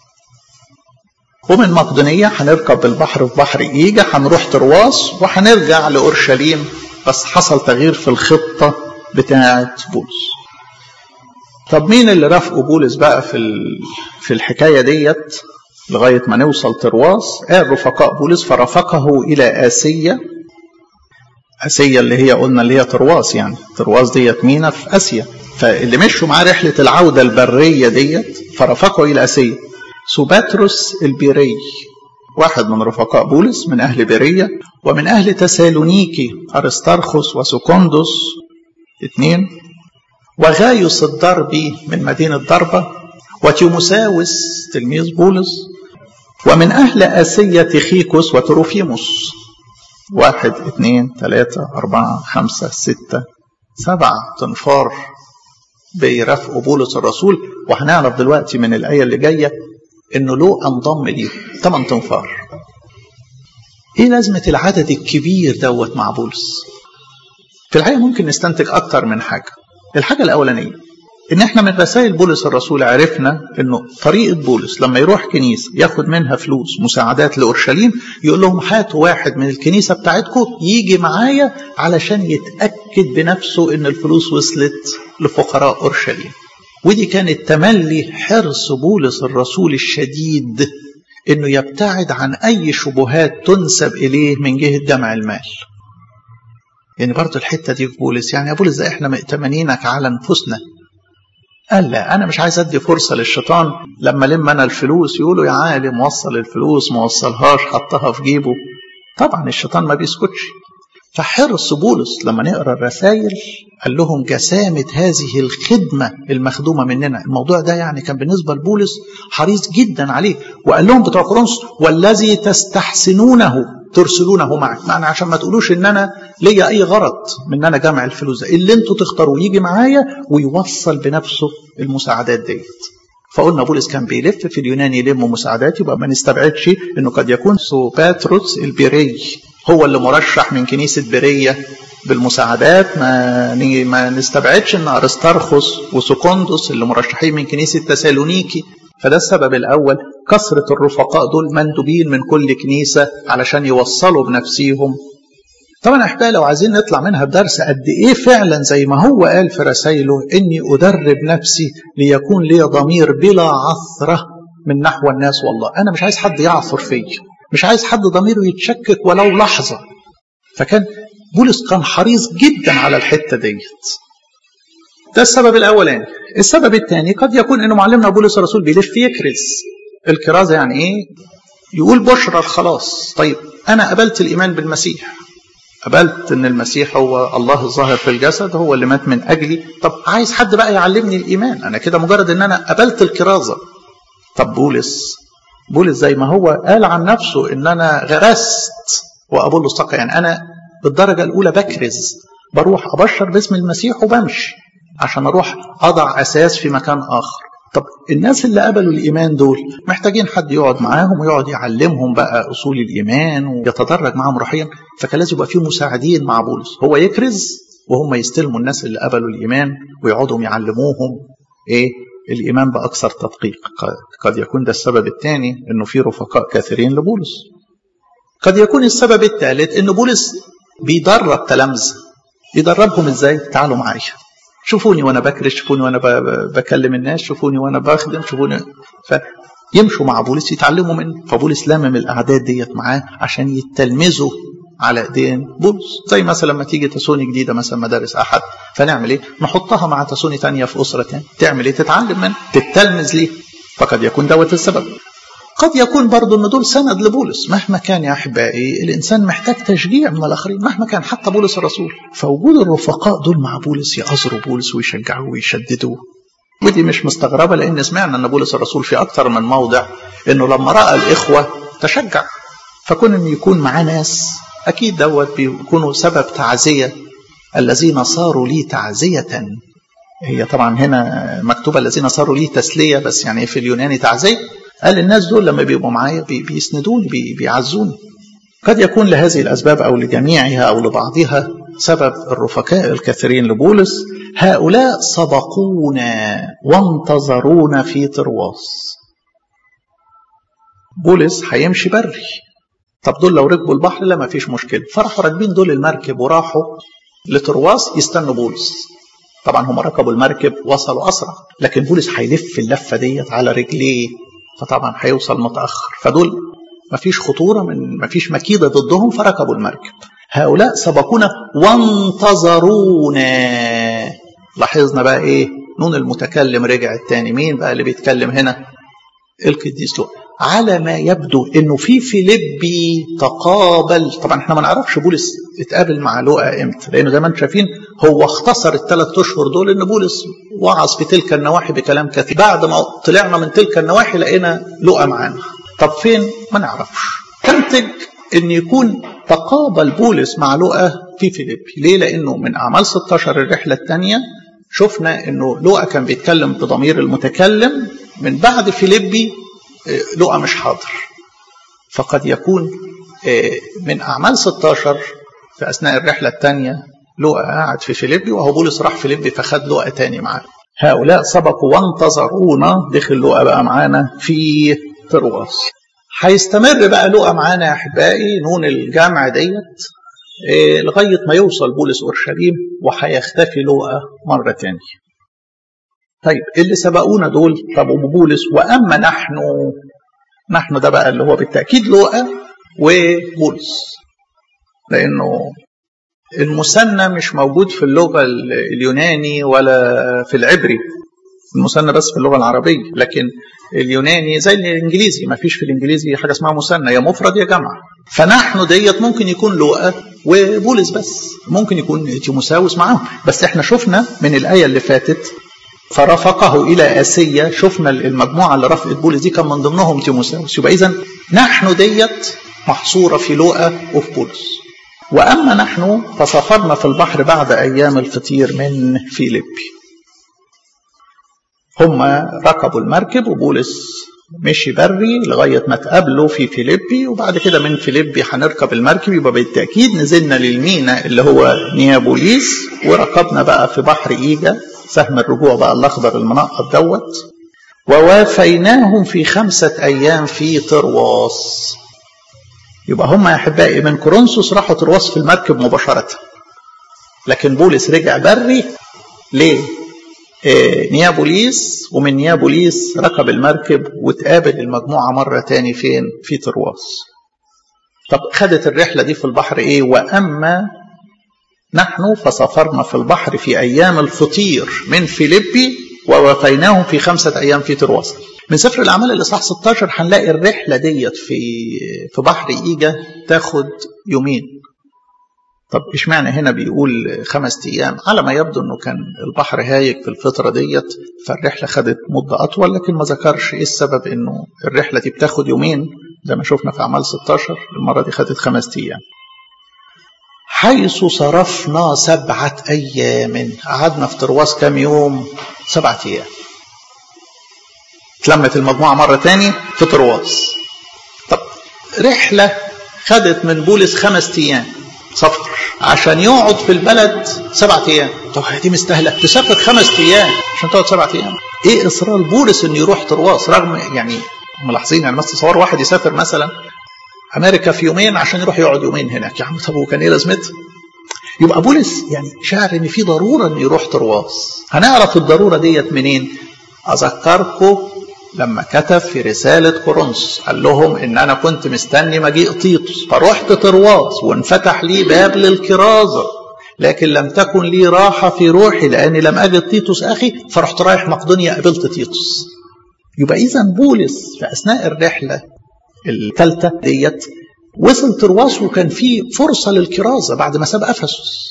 ومن مقدونية هنركب البحر في بحر إيجا هنروح ترواس وهنرجع لأورشليم بس حصل تغيير في الخطة بتاعة بولس طب مين اللي رافقوا بولس بقى في في الحكاية ديت لغاية ما نوصل ترواس قال رفقاء بولس فرافقه إلى آسيا اسيا اللي هي قلنا اللي هي ترواس يعني ترواس ديت مينا في اسيا فاللي مشوا معاه رحله العوده البريه ديت فرافقوا الى اسيا سوباتروس البيري واحد من رفقاء بولس من اهل بيريه ومن اهل تسالونيكي ارسترخس وسكوندوس اثنين وغايوس الضربي من مدينه ضربه وتيموساوس تلميذ بولس ومن اهل اسيا تخيكوس وتروفيموس واحد اثنين ثلاثة أربعة خمسة ستة سبعة تنفار بيرافقوا بولس الرسول وهنعرف دلوقتي من الآية اللي جاية إنه له انضم ليه ثمان تنفار. إيه لازمة العدد الكبير دوت مع بولس؟ في الحقيقة ممكن نستنتج أكتر من حاجة الحاجة الأولانية إن إحنا من رسائل بولس الرسول عرفنا إنه طريقة بولس لما يروح كنيسة ياخد منها فلوس مساعدات لأورشليم يقول لهم هاتوا واحد من الكنيسة بتاعتكم يجي معايا علشان يتأكد بنفسه إن الفلوس وصلت لفقراء أورشليم ودي كانت تملي حرص بولس الرسول الشديد انه يبتعد عن اي شبهات تنسب اليه من جهه جمع المال يعني برضه الحته دي في بولس يعني يا بولس ده احنا مئتمنينك على نفوسنا قال لا انا مش عايز ادي فرصه للشيطان لما لم انا الفلوس يقولوا يا عالم وصل الفلوس ما وصلهاش حطها في جيبه طبعا الشيطان ما بيسكتش فحرص بولس لما نقرا الرسائل قال لهم جسامة هذه الخدمة المخدومة مننا الموضوع ده يعني كان بالنسبة لبولس حريص جدا عليه وقال لهم بتوع كورنثوس والذي تستحسنونه ترسلونه معك معنى عشان ما تقولوش ان انا ليا اي غرض من ان انا جمع الفلوس ده اللي انتوا تختاروه يجي معايا ويوصل بنفسه المساعدات ديت فقلنا بولس كان بيلف في اليونان يلم مساعدات يبقى ما نستبعدش انه قد يكون سوباتروس البيري هو اللي مرشح من كنيسة برية بالمساعدات ما ما نستبعدش ان ارسترخس وسكوندوس اللي مرشحين من كنيسة تسالونيكي فده السبب الاول كثرة الرفقاء دول مندوبين من كل كنيسة علشان يوصلوا بنفسيهم طبعا احبائي لو عايزين نطلع منها بدرس قد ايه فعلا زي ما هو قال في رسائله اني ادرب نفسي ليكون لي ضمير بلا عثره من نحو الناس والله انا مش عايز حد يعثر فيا مش عايز حد ضميره يتشكك ولو لحظه فكان بولس كان حريص جدا على الحته ديت ده السبب الاولاني السبب الثاني قد يكون انه معلمنا بولس الرسول بيلف يكرز الكرازه يعني ايه يقول بشرى الخلاص طيب انا قبلت الايمان بالمسيح قبلت ان المسيح هو الله الظاهر في الجسد هو اللي مات من اجلي طب عايز حد بقى يعلمني الايمان انا كده مجرد ان انا قبلت الكرازه طب بولس بولس زي ما هو قال عن نفسه ان انا غرست وابول السقى يعني انا بالدرجه الاولى بكرز بروح ابشر باسم المسيح وبمشي عشان اروح اضع اساس في مكان اخر طب الناس اللي قبلوا الايمان دول محتاجين حد يقعد معاهم ويقعد يعلمهم بقى اصول الايمان ويتدرج معاهم روحيا فكان لازم يبقى في مساعدين مع بولس هو يكرز وهم يستلموا الناس اللي قبلوا الايمان ويقعدوا يعلموهم ايه الايمان باكثر تدقيق قد يكون ده السبب الثاني انه في رفقاء كثيرين لبولس قد يكون السبب الثالث ان بولس بيدرب تلامذه يدربهم ازاي تعالوا معايا شوفوني وانا بكرش شوفوني وانا بكلم الناس شوفوني وانا بخدم شوفوني فيمشوا مع بولس يتعلموا منه فبولس لمم الاعداد ديت معاه عشان يتلمذوا على ايدين بولس زي مثلا لما تيجي تسوني جديده مثلا مدارس احد فنعمل ايه نحطها مع تسوني ثانيه في اسره ثانيه تعمل ايه تتعلم منه تتلمذ ليه فقد يكون دوت السبب قد يكون برضه ان دول سند لبولس مهما كان يا احبائي الانسان محتاج تشجيع من الاخرين مهما كان حتى بولس الرسول فوجود الرفقاء دول مع بولس يعذروا بولس ويشجعوه ويشددوه ودي مش مستغربه لان سمعنا ان بولس الرسول في اكثر من موضع انه لما راى الاخوه تشجع فكون ان يكون معاه ناس اكيد دوت بيكونوا سبب تعزيه الذين صاروا لي تعزيه هي طبعا هنا مكتوبه الذين صاروا لي تسليه بس يعني في اليوناني تعزيه قال الناس دول لما بيبقوا معايا بي بيسندوني بي بيعزوني قد يكون لهذه الأسباب أو لجميعها أو لبعضها سبب الرفقاء الكثيرين لبولس هؤلاء سبقونا وانتظرونا في ترواس بولس هيمشي بري طب دول لو ركبوا البحر لا ما فيش مشكلة فراحوا راكبين دول المركب وراحوا لترواس يستنوا بولس طبعا هم ركبوا المركب وصلوا أسرع لكن بولس هيلف اللفة ديت على رجليه فطبعا هيوصل متأخر فدول مفيش خطورة من مفيش مكيدة ضدهم فركبوا المركب هؤلاء سبقونا وانتظرونا لاحظنا بقى ايه نون المتكلم رجع التاني مين بقى اللي بيتكلم هنا القديس لوقا على ما يبدو انه في فيليبي تقابل طبعا احنا ما نعرفش بولس اتقابل مع لوقا امتى لانه زي ما انتم شايفين هو اختصر الثلاث اشهر دول ان بولس وعظ في تلك النواحي بكلام كثير بعد ما طلعنا من تلك النواحي لقينا لوقا معانا طب فين ما نعرفش تنتج ان يكون تقابل بولس مع لوقا في فيليبي ليه لانه من اعمال 16 الرحله الثانيه شفنا انه لوقا كان بيتكلم بضمير المتكلم من بعد فيليبي لقى مش حاضر فقد يكون من أعمال 16 في أثناء الرحلة الثانية لقى قاعد في فيليبي وهو بولس راح فيليبي فخد لقى تاني معاه هؤلاء سبقوا وانتظرونا دخل لقى بقى معانا في ترواس هيستمر بقى لقى معانا يا احبائي نون الجامع ديت إيه لغايه ما يوصل بولس اورشليم وهيختفي لقى مره تانية طيب اللي سبقونا دول طب بولس واما نحن نحن ده بقى اللي هو بالتاكيد لقى وبولس لانه المثنى مش موجود في اللغه اليوناني ولا في العبري المثنى بس في اللغه العربيه لكن اليوناني زي الانجليزي ما فيش في الانجليزي حاجه اسمها مثنى يا مفرد يا جمع فنحن ديت ممكن يكون لوقا وبولس بس ممكن يكون تيموساوس معاهم بس احنا شفنا من الايه اللي فاتت فرافقه الى اسيا شفنا المجموعه اللي رفقت بولس دي كان من ضمنهم تيموساوس يبقى اذا نحن ديت محصوره في لوقا وفي بولس واما نحن فسافرنا في البحر بعد ايام الفطير من فيليبي هم ركبوا المركب وبولس مشي بري لغاية ما تقابلوا في فيليبي وبعد كده من فيليبي هنركب المركب يبقى بالتأكيد نزلنا للمينا اللي هو نيابوليس وركبنا بقى في بحر إيجا سهم الرجوع بقى الأخضر المنقط دوت ووافيناهم في خمسة أيام في طرواس يبقى هم يا أحبائي من كورنثوس راحوا طرواس في المركب مباشرة لكن بولس رجع بري ليه؟ نيابوليس ومن نيابوليس ركب المركب وتقابل المجموعة مرة تاني فين في ترواس طب خدت الرحلة دي في البحر ايه وأما نحن فسافرنا في البحر في أيام الفطير من فيليبي ووفيناهم في خمسة أيام في ترواس من سفر الأعمال الإصحاح 16 هنلاقي الرحلة ديت في في بحر إيجا تاخد يومين طب اشمعنى هنا بيقول خمس ايام على ما يبدو انه كان البحر هايج في الفتره ديت فالرحله خدت مده اطول لكن ما ذكرش ايه السبب انه الرحله دي بتاخد يومين زي ما شفنا في اعمال 16 المره دي خدت خمس ايام حيث صرفنا سبعة أيام قعدنا في ترواس كام يوم سبعة أيام اتلمت المجموعة مرة تاني في ترواس طب رحلة خدت من بولس خمس أيام سفر عشان يقعد في البلد سبعة ايام طب دي مستاهله تسافر خمس ايام عشان تقعد سبعة ايام ايه اصرار بولس انه يروح ترواس رغم يعني ملاحظين يعني مثلا تصور واحد يسافر مثلا امريكا في يومين عشان يروح يقعد يومين هناك يا عم طب وكان ايه لازمتها يبقى بولس يعني شعر ان في ضروره انه يروح ترواس هنعرف الضروره ديت منين اذكركم لما كتب في رسالة كورنثوس قال لهم إن أنا كنت مستني مجيء تيتوس فرحت ترواس وانفتح لي باب للكرازة لكن لم تكن لي راحة في روحي لأني لم أجد تيتوس أخي فرحت رايح مقدونيا قابلت تيتوس يبقى إذا بولس في أثناء الرحلة الثالثة ديت وصل ترواس وكان في فرصة للكرازة بعد ما ساب أفسس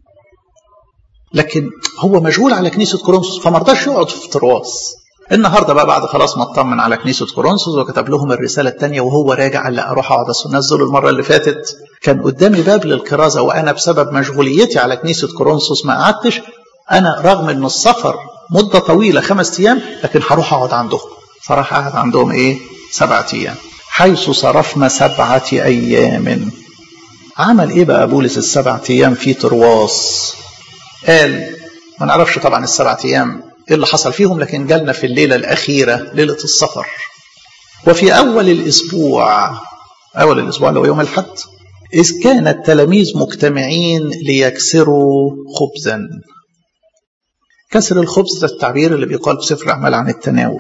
لكن هو مشغول على كنيسة كورنثوس فما رضاش يقعد في ترواس النهارده بقى بعد خلاص ما اطمن على كنيسه كورنثوس وكتب لهم الرساله الثانيه وهو راجع قال لا اروح اقعد انزل المره اللي فاتت كان قدامي باب للكرازه وانا بسبب مشغوليتي على كنيسه كورنثوس ما قعدتش انا رغم ان السفر مده طويله خمس ايام لكن هروح اقعد عندهم فراح قعد عندهم ايه؟ سبعة ايام حيث صرفنا سبعة ايام عمل ايه بقى بولس السبعة ايام في ترواس؟ قال ما نعرفش طبعا السبعة ايام ايه اللي حصل فيهم لكن جالنا في الليلة الأخيرة ليلة السفر وفي أول الأسبوع أول الأسبوع اللي هو يوم الحد إذ كان التلاميذ مجتمعين ليكسروا خبزا كسر الخبز ده التعبير اللي بيقال في سفر الأعمال عن التناول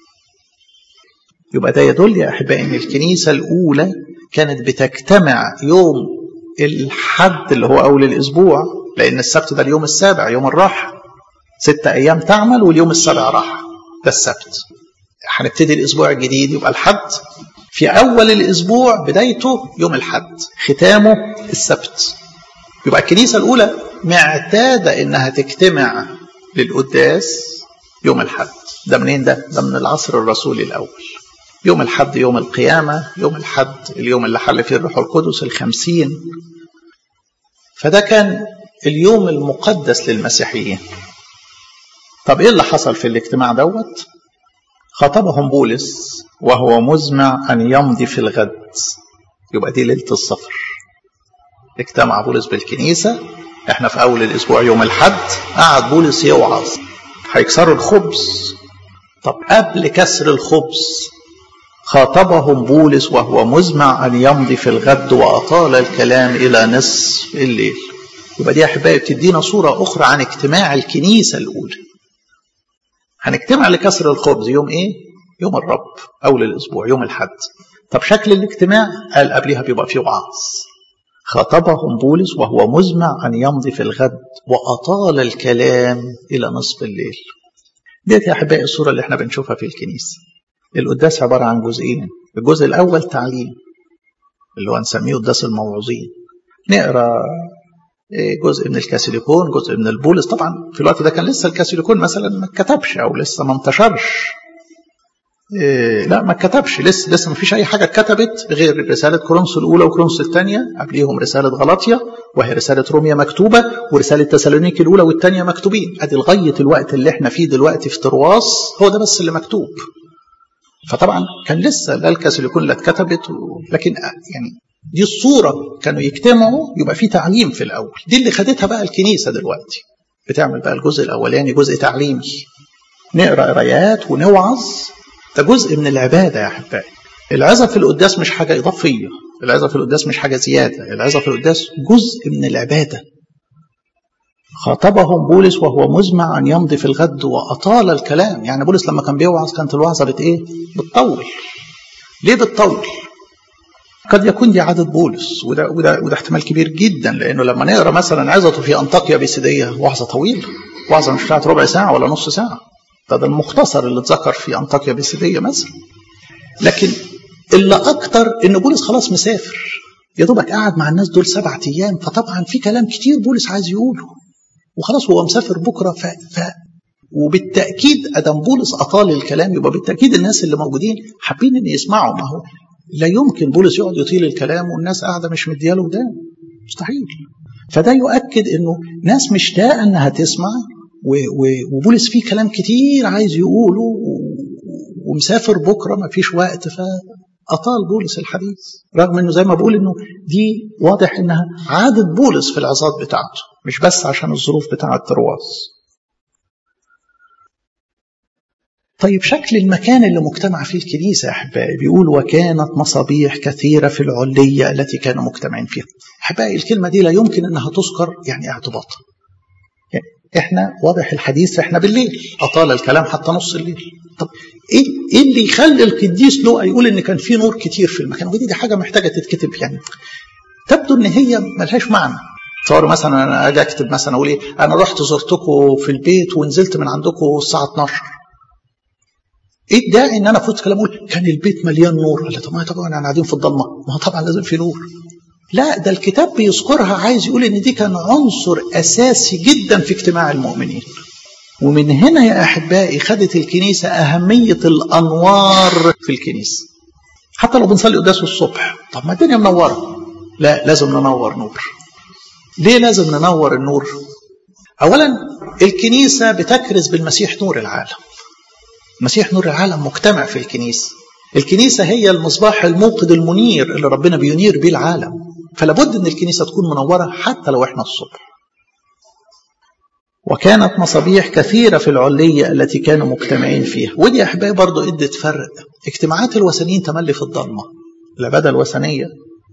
يبقى ده يدل يا أحبائي أن الكنيسة الأولى كانت بتجتمع يوم الحد اللي هو أول الأسبوع لأن السبت ده اليوم السابع يوم الراحة ستة أيام تعمل واليوم السابع راحة ده السبت هنبتدي الأسبوع الجديد يبقى الحد في أول الأسبوع بدايته يوم الحد ختامه السبت يبقى الكنيسة الأولى معتادة إنها تجتمع للقداس يوم الحد ده منين ده؟ ده من العصر الرسولي الأول يوم الحد يوم القيامة يوم الحد اليوم اللي حل فيه الروح القدس الخمسين فده كان اليوم المقدس للمسيحيين طب ايه اللي حصل في الاجتماع دوت خطبهم بولس وهو مزمع ان يمضي في الغد يبقى دي ليله السفر اجتمع بولس بالكنيسه احنا في اول الاسبوع يوم الحد قعد بولس يوعظ هيكسروا الخبز طب قبل كسر الخبز خاطبهم بولس وهو مزمع ان يمضي في الغد واطال الكلام الى نصف الليل يبقى دي يا احبائي بتدينا صوره اخرى عن اجتماع الكنيسه الاولى هنجتمع لكسر الخبز يوم ايه يوم الرب اول الاسبوع يوم الحد طب شكل الاجتماع قال قبلها بيبقى فيه وعظ خاطبهم بولس وهو مزمع أن يمضي في الغد وأطال الكلام إلى نصف الليل ديت يا أحبائي الصورة اللي احنا بنشوفها في الكنيسة القداس عبارة عن جزئين الجزء الأول تعليم اللي هو نسميه قداس الموعظين نقرا جزء من الكاثوليكون جزء من البولس طبعا في الوقت ده كان لسه الكاثوليكون مثلا ما اتكتبش او لسه ما انتشرش إيه لا ما اتكتبش لسه لسه ما فيش اي حاجه اتكتبت غير رساله كورنثوس الاولى وكورنثوس الثانيه قبليهم رساله غلاطيا وهي رساله روميا مكتوبه ورساله تسالونيكي الاولى والثانيه مكتوبين ادي لغايه الوقت اللي احنا فيه دلوقتي في ترواس هو ده بس اللي مكتوب فطبعا كان لسه لا الكاثوليكون لا اتكتبت لكن يعني دي الصوره كانوا يجتمعوا يبقى في تعليم في الاول دي اللي خدتها بقى الكنيسه دلوقتي بتعمل بقى الجزء الاولاني جزء تعليمي نقرا قرايات ونوعظ ده جزء من العبادة يا أحبائي العظة في القداس مش حاجة إضافية العظة في القداس مش حاجة زيادة العظة في القداس جزء من العبادة خاطبهم بولس وهو مزمع أن يمضي في الغد وأطال الكلام يعني بولس لما كان بيوعظ كانت الوعظة بت إيه؟ بتطول ليه بتطول؟ قد يكون دي عادة بولس وده, وده, وده احتمال كبير جدا لأنه لما نقرأ مثلا عظته في أنطاكيا بيسيدية وعظة طويلة وعظة مش بتاعت ربع ساعة ولا نص ساعة ده, ده المختصر اللي اتذكر في أنطاكيا بيسيدية مثلا لكن اللي أكتر إن بولس خلاص مسافر يا دوبك قعد مع الناس دول سبعة أيام فطبعا في كلام كتير بولس عايز يقوله وخلاص هو مسافر بكرة ف... ف... وبالتأكيد أدم بولس أطال الكلام يبقى بالتأكيد الناس اللي موجودين حابين إن يسمعوا ما هو لا يمكن بولس يقعد يطيل الكلام والناس قاعدة مش مدياله ودان مستحيل فده يؤكد إنه ناس مشتاقة إنها تسمع وبولس فيه كلام كتير عايز يقوله ومسافر بكرة ما فيش وقت فأطال بولس الحديث رغم انه زي ما بقول انه دي واضح انها عادة بولس في العظات بتاعته مش بس عشان الظروف بتاعة ترواس طيب شكل المكان اللي مجتمع فيه الكنيسة يا أحبائي بيقول وكانت مصابيح كثيرة في العلية التي كانوا مجتمعين فيها أحبائي الكلمة دي لا يمكن أنها تذكر يعني اعتباطا يعني احنا واضح الحديث احنا بالليل اطال الكلام حتى نص الليل طب ايه ايه اللي يخلي القديس لوقا يقول ان كان في نور كتير في المكان ودي دي حاجه محتاجه تتكتب يعني تبدو ان هي ملهاش معنى تصوروا مثلا انا اجي اكتب مثلا اقول ايه انا رحت زرتكم في البيت ونزلت من عندكم الساعه 12 ايه الداعي ان انا فوت كلام اقول كان البيت مليان نور قال طب ما طبعا احنا قاعدين في الضلمه ما هو طبعا لازم في نور لا ده الكتاب بيذكرها عايز يقول ان دي كان عنصر اساسي جدا في اجتماع المؤمنين ومن هنا يا احبائي خدت الكنيسه اهميه الانوار في الكنيسه حتى لو بنصلي قداس الصبح طب ما الدنيا منوره لا لازم ننور نور ليه لازم ننور النور اولا الكنيسه بتكرز بالمسيح نور العالم المسيح نور العالم مجتمع في الكنيسه الكنيسه هي المصباح الموقد المنير اللي ربنا بينير بيه العالم فلا بد ان الكنيسه تكون منوره حتى لو احنا الصبح وكانت مصابيح كثيره في العليه التي كانوا مجتمعين فيها ودي يا احبائي برضه ادت فرق اجتماعات الوثنيين تملي في الضلمه العباده الوثنيه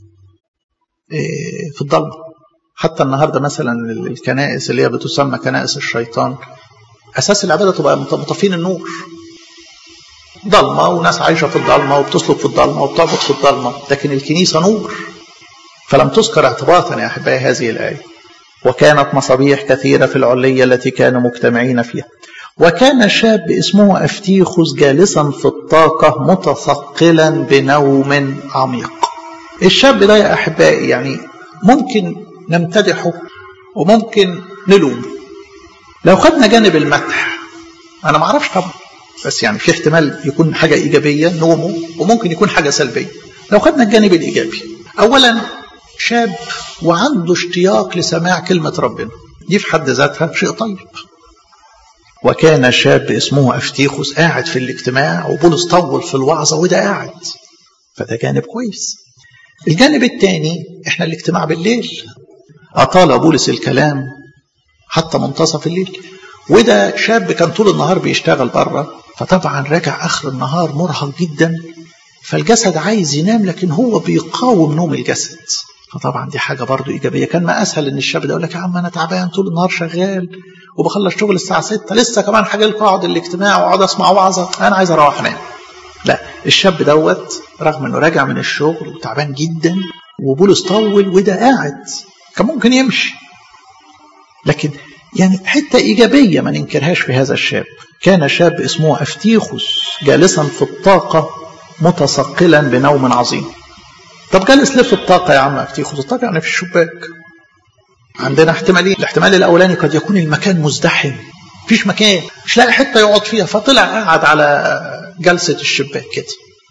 في الضلمه حتى النهارده مثلا الكنائس اللي هي بتسمى كنائس الشيطان اساس العباده تبقى مطفين النور ضلمه وناس عايشه في الضلمه وبتسلك في الضلمه وبتعبد في الضلمه لكن الكنيسه نور فلم تذكر اعتباطا يا احبائي هذه الايه وكانت مصابيح كثيره في العليه التي كانوا مجتمعين فيها وكان شاب اسمه افتيخوس جالسا في الطاقه متثقلا بنوم عميق الشاب ده يا احبائي يعني ممكن نمتدحه وممكن نلومه لو خدنا جانب المدح انا ما اعرفش طبعا بس يعني في احتمال يكون حاجه ايجابيه نومه وممكن يكون حاجه سلبيه لو خدنا الجانب الايجابي اولا شاب وعنده اشتياق لسماع كلمه ربنا دي في حد ذاتها شيء طيب وكان شاب اسمه افتيخوس قاعد في الاجتماع وبولس طول في الوعظه وده قاعد فده جانب كويس الجانب الثاني احنا الاجتماع بالليل أطال بولس الكلام حتى منتصف الليل وده شاب كان طول النهار بيشتغل بره فطبعا راجع آخر النهار مرهق جدا فالجسد عايز ينام لكن هو بيقاوم نوم الجسد فطبعا دي حاجه برضو ايجابيه كان ما اسهل ان الشاب ده يقول لك يا عم انا تعبان طول النهار شغال وبخلص شغل الساعه 6 لسه كمان حاجه لكم اقعد الاجتماع واقعد اسمع وعظه انا عايز اروح انام لا الشاب دوت رغم انه راجع من الشغل وتعبان جدا وبولس طول وده قاعد كان ممكن يمشي لكن يعني حته ايجابيه ما ننكرهاش في هذا الشاب كان شاب اسمه افتيخوس جالسا في الطاقه متثقلا بنوم عظيم طب جالس ليه في الطاقة يا عم افتيخوس الطاقة يعني في الشباك عندنا احتمالين الاحتمال الأولاني قد يكون المكان مزدحم مفيش مكان مش لاقي حتة يقعد فيها فطلع قاعد على جلسة الشباك كده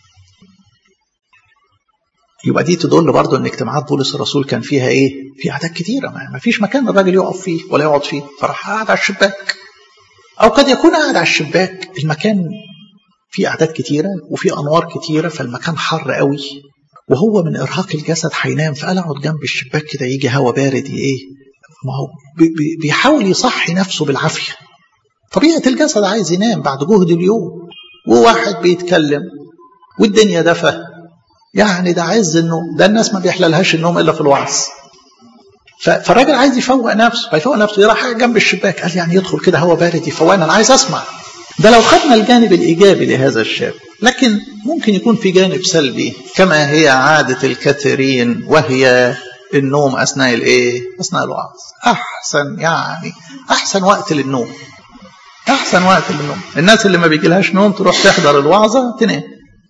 يبقى دي تدل برضه ان اجتماعات بولس الرسول كان فيها ايه؟ في اعداد كتيره ما فيش مكان الراجل يقف فيه ولا يقعد فيه فراح قاعد على الشباك او قد يكون قاعد على الشباك المكان فيه اعداد كتيره وفي انوار كتيره فالمكان حر قوي وهو من ارهاق الجسد هينام فقال اقعد جنب الشباك كده يجي هوا بارد ايه ما هو بيحاول يصحي نفسه بالعافيه طبيعه الجسد عايز ينام بعد جهد اليوم وواحد بيتكلم والدنيا دفى يعني ده عز النوم ده الناس ما بيحللهاش النوم الا في الوعظ فالراجل عايز يفوق نفسه فيفوق نفسه يروح جنب الشباك قال يعني يدخل كده هوا بارد يفوقنا انا عايز اسمع ده لو خدنا الجانب الايجابي لهذا الشاب لكن ممكن يكون في جانب سلبي كما هي عاده الكثيرين وهي النوم اثناء الايه؟ اثناء الوعظ. احسن يعني احسن وقت للنوم. احسن وقت للنوم، الناس اللي ما بيجيلهاش نوم تروح تحضر الوعظه تنام.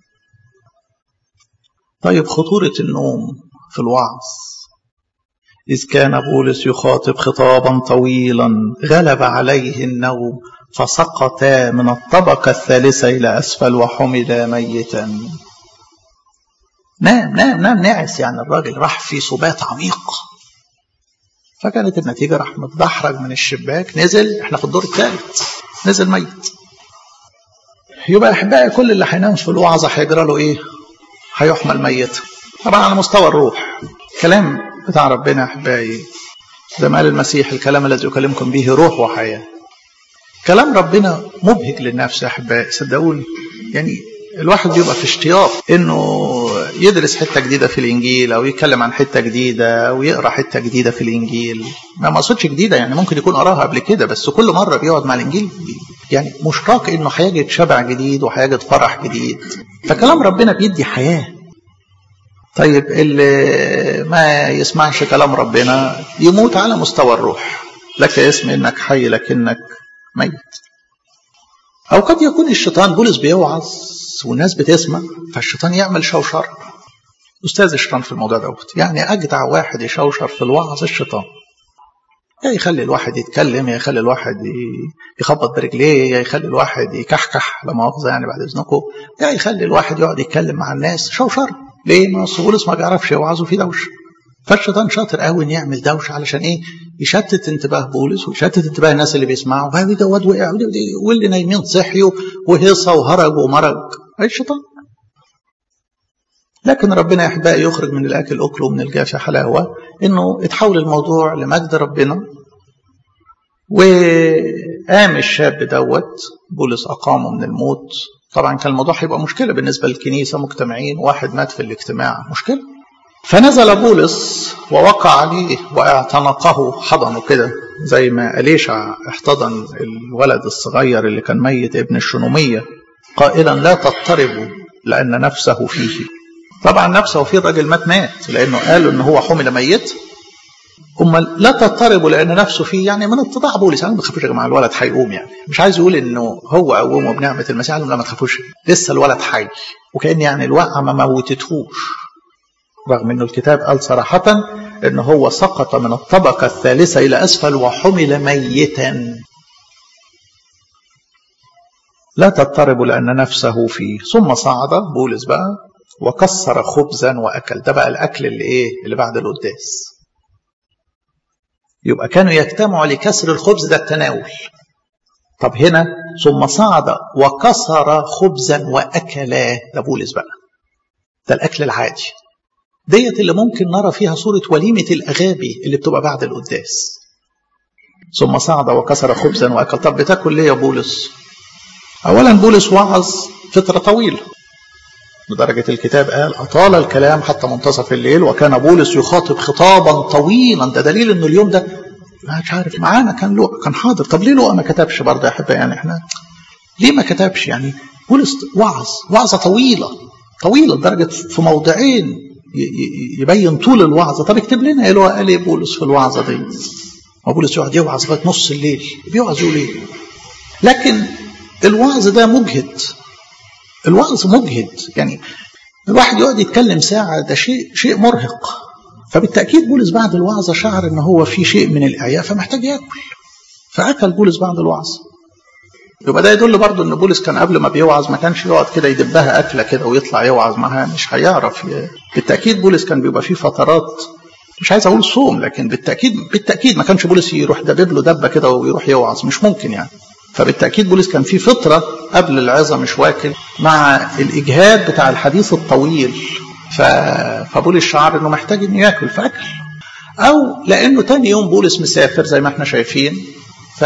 طيب خطوره النوم في الوعظ. إذ كان بولس يخاطب خطابا طويلا غلب عليه النوم فسقط من الطبقة الثالثة إلى أسفل وحمل ميتا نام نام نام نعس يعني الراجل راح في سبات عميق فكانت النتيجة راح متدحرج من الشباك نزل احنا في الدور الثالث نزل ميت يبقى أحبائي كل اللي هينام في الوعظة هيجرى له إيه؟ هيحمل ميت طبعا على مستوى الروح كلام بتاع ربنا أحبائي زي ما قال المسيح الكلام الذي يكلمكم به روح وحياه كلام ربنا مبهج للنفس يا احبائي صدقوني يعني الواحد بيبقى في اشتياق انه يدرس حته جديده في الانجيل او يتكلم عن حته جديده او يقرا حته جديده في الانجيل ما اقصدش جديده يعني ممكن يكون قراها قبل كده بس كل مره بيقعد مع الانجيل يعني مشتاق انه هيجد شبع جديد وهيجد فرح جديد فكلام ربنا بيدي حياه طيب اللي ما يسمعش كلام ربنا يموت على مستوى الروح لك اسم انك حي لكنك ميت أو قد يكون الشيطان بولس بيوعظ والناس بتسمع فالشيطان يعمل شوشر أستاذ الشيطان في الموضوع دوت يعني أجدع واحد يشوشر في الوعظ الشيطان يا يخلي الواحد يتكلم يا يخلي الواحد يخبط برجليه يا يخلي الواحد يكحكح لا مؤاخذة يعني بعد إذنكم يا يخلي الواحد يقعد يتكلم مع الناس شوشر ليه؟ ما بولس ما بيعرفش يوعظ وفي دوشه فالشيطان شاطر قوي ان يعمل دوشه علشان ايه؟ يشتت انتباه بولس ويشتت انتباه الناس اللي بيسمعوا وهذا دوت وقع واللي نايمين صحيوا وهيصه وهرج ومرج الشيطان لكن ربنا يا احبائي يخرج من الاكل اكل ومن الجافي حلاوه انه اتحول الموضوع لمجد ربنا وقام الشاب دوت بولس اقامه من الموت طبعا كان الموضوع هيبقى مشكله بالنسبه للكنيسه مجتمعين واحد مات في الاجتماع مشكله فنزل بولس ووقع عليه واعتنقه حضنه كده زي ما أليشع احتضن الولد الصغير اللي كان ميت ابن الشنومية قائلا لا تضطربوا لأن نفسه فيه طبعا نفسه فيه الراجل مات مات لأنه قالوا إن هو حمل ميت هم لا تضطربوا لأن نفسه فيه يعني من اتضاع بولس أنا ما تخافوش يا جماعة الولد هيقوم يعني مش عايز يقول إنه هو قومه بنعمة المسيح لا ما تخافوش لسه الولد حي وكأن يعني الوقعة ما موتتهوش رغم انه الكتاب قال صراحة ان هو سقط من الطبقة الثالثة الى اسفل وحمل ميتا لا تضطرب لان نفسه فيه ثم صعد بولس بقى وكسر خبزا واكل ده بقى الاكل اللي ايه اللي بعد القداس يبقى كانوا يجتمعوا لكسر الخبز ده التناول طب هنا ثم صعد وكسر خبزا واكلا ده بولس بقى ده الاكل العادي ديت اللي ممكن نرى فيها صورة وليمة الأغابي اللي بتبقى بعد القداس ثم صعد وكسر خبزا وأكل طب بتاكل ليه يا بولس أولا بولس وعظ فترة طويلة لدرجة الكتاب قال أطال الكلام حتى منتصف الليل وكان بولس يخاطب خطابا طويلا ده دليل إنه اليوم ده مش عارف معانا كان لو كان حاضر طب ليه لو ما كتبش برضه يا أحبائي يعني إحنا ليه ما كتبش يعني بولس وعظ وعظة طويلة طويلة لدرجة في موضعين يبين طول الوعظة طب اكتب لنا ايه قال ايه بولس في الوعظة دي ما بولس يقعد يوعظ لغاية نص الليل بيوعظ يقول ايه لكن الوعظ ده مجهد الوعظ مجهد يعني الواحد يقعد يتكلم ساعة ده شيء شيء مرهق فبالتأكيد بولس بعد الوعظة شعر ان هو في شيء من الإعياء فمحتاج ياكل فأكل بولس بعد الوعظة يبقى ده يدل برضه ان بولس كان قبل ما بيوعظ ما كانش يقعد كده يدبها اكله كده ويطلع يوعظ معاها مش هيعرف بالتاكيد بولس كان بيبقى فيه فترات مش عايز اقول صوم لكن بالتاكيد بالتاكيد ما كانش بولس يروح دبب له دبه كده ويروح يوعظ مش ممكن يعني فبالتاكيد بولس كان في فتره قبل العظه مش واكل مع الاجهاد بتاع الحديث الطويل ف... فبولس شعر انه محتاج انه ياكل فاكل او لانه تاني يوم بولس مسافر زي ما احنا شايفين ف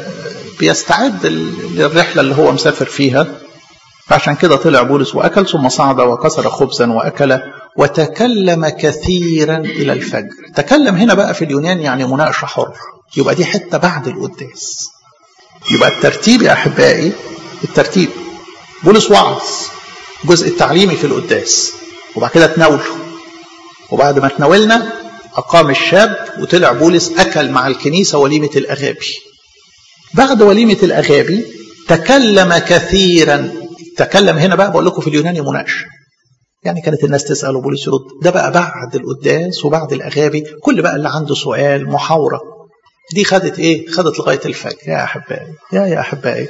بيستعد للرحلة اللي هو مسافر فيها فعشان كده طلع بولس وأكل ثم صعد وكسر خبزا وأكل وتكلم كثيرا إلى الفجر تكلم هنا بقى في اليونان يعني مناقشة حر يبقى دي حتة بعد القداس يبقى الترتيب يا أحبائي الترتيب بولس وعظ الجزء التعليمي في القداس وبعد كده تناوله وبعد ما تناولنا أقام الشاب وطلع بولس أكل مع الكنيسة وليمة الأغابي بعد وليمة الأغابي تكلم كثيرا تكلم هنا بقى بقول لكم في اليوناني مناقشة يعني كانت الناس تسأل وبولس يرد ده بقى بعد القداس وبعد الأغابي كل بقى اللي عنده سؤال محاورة دي خدت ايه خدت لغاية الفجر يا أحبائي يا يا أحبائي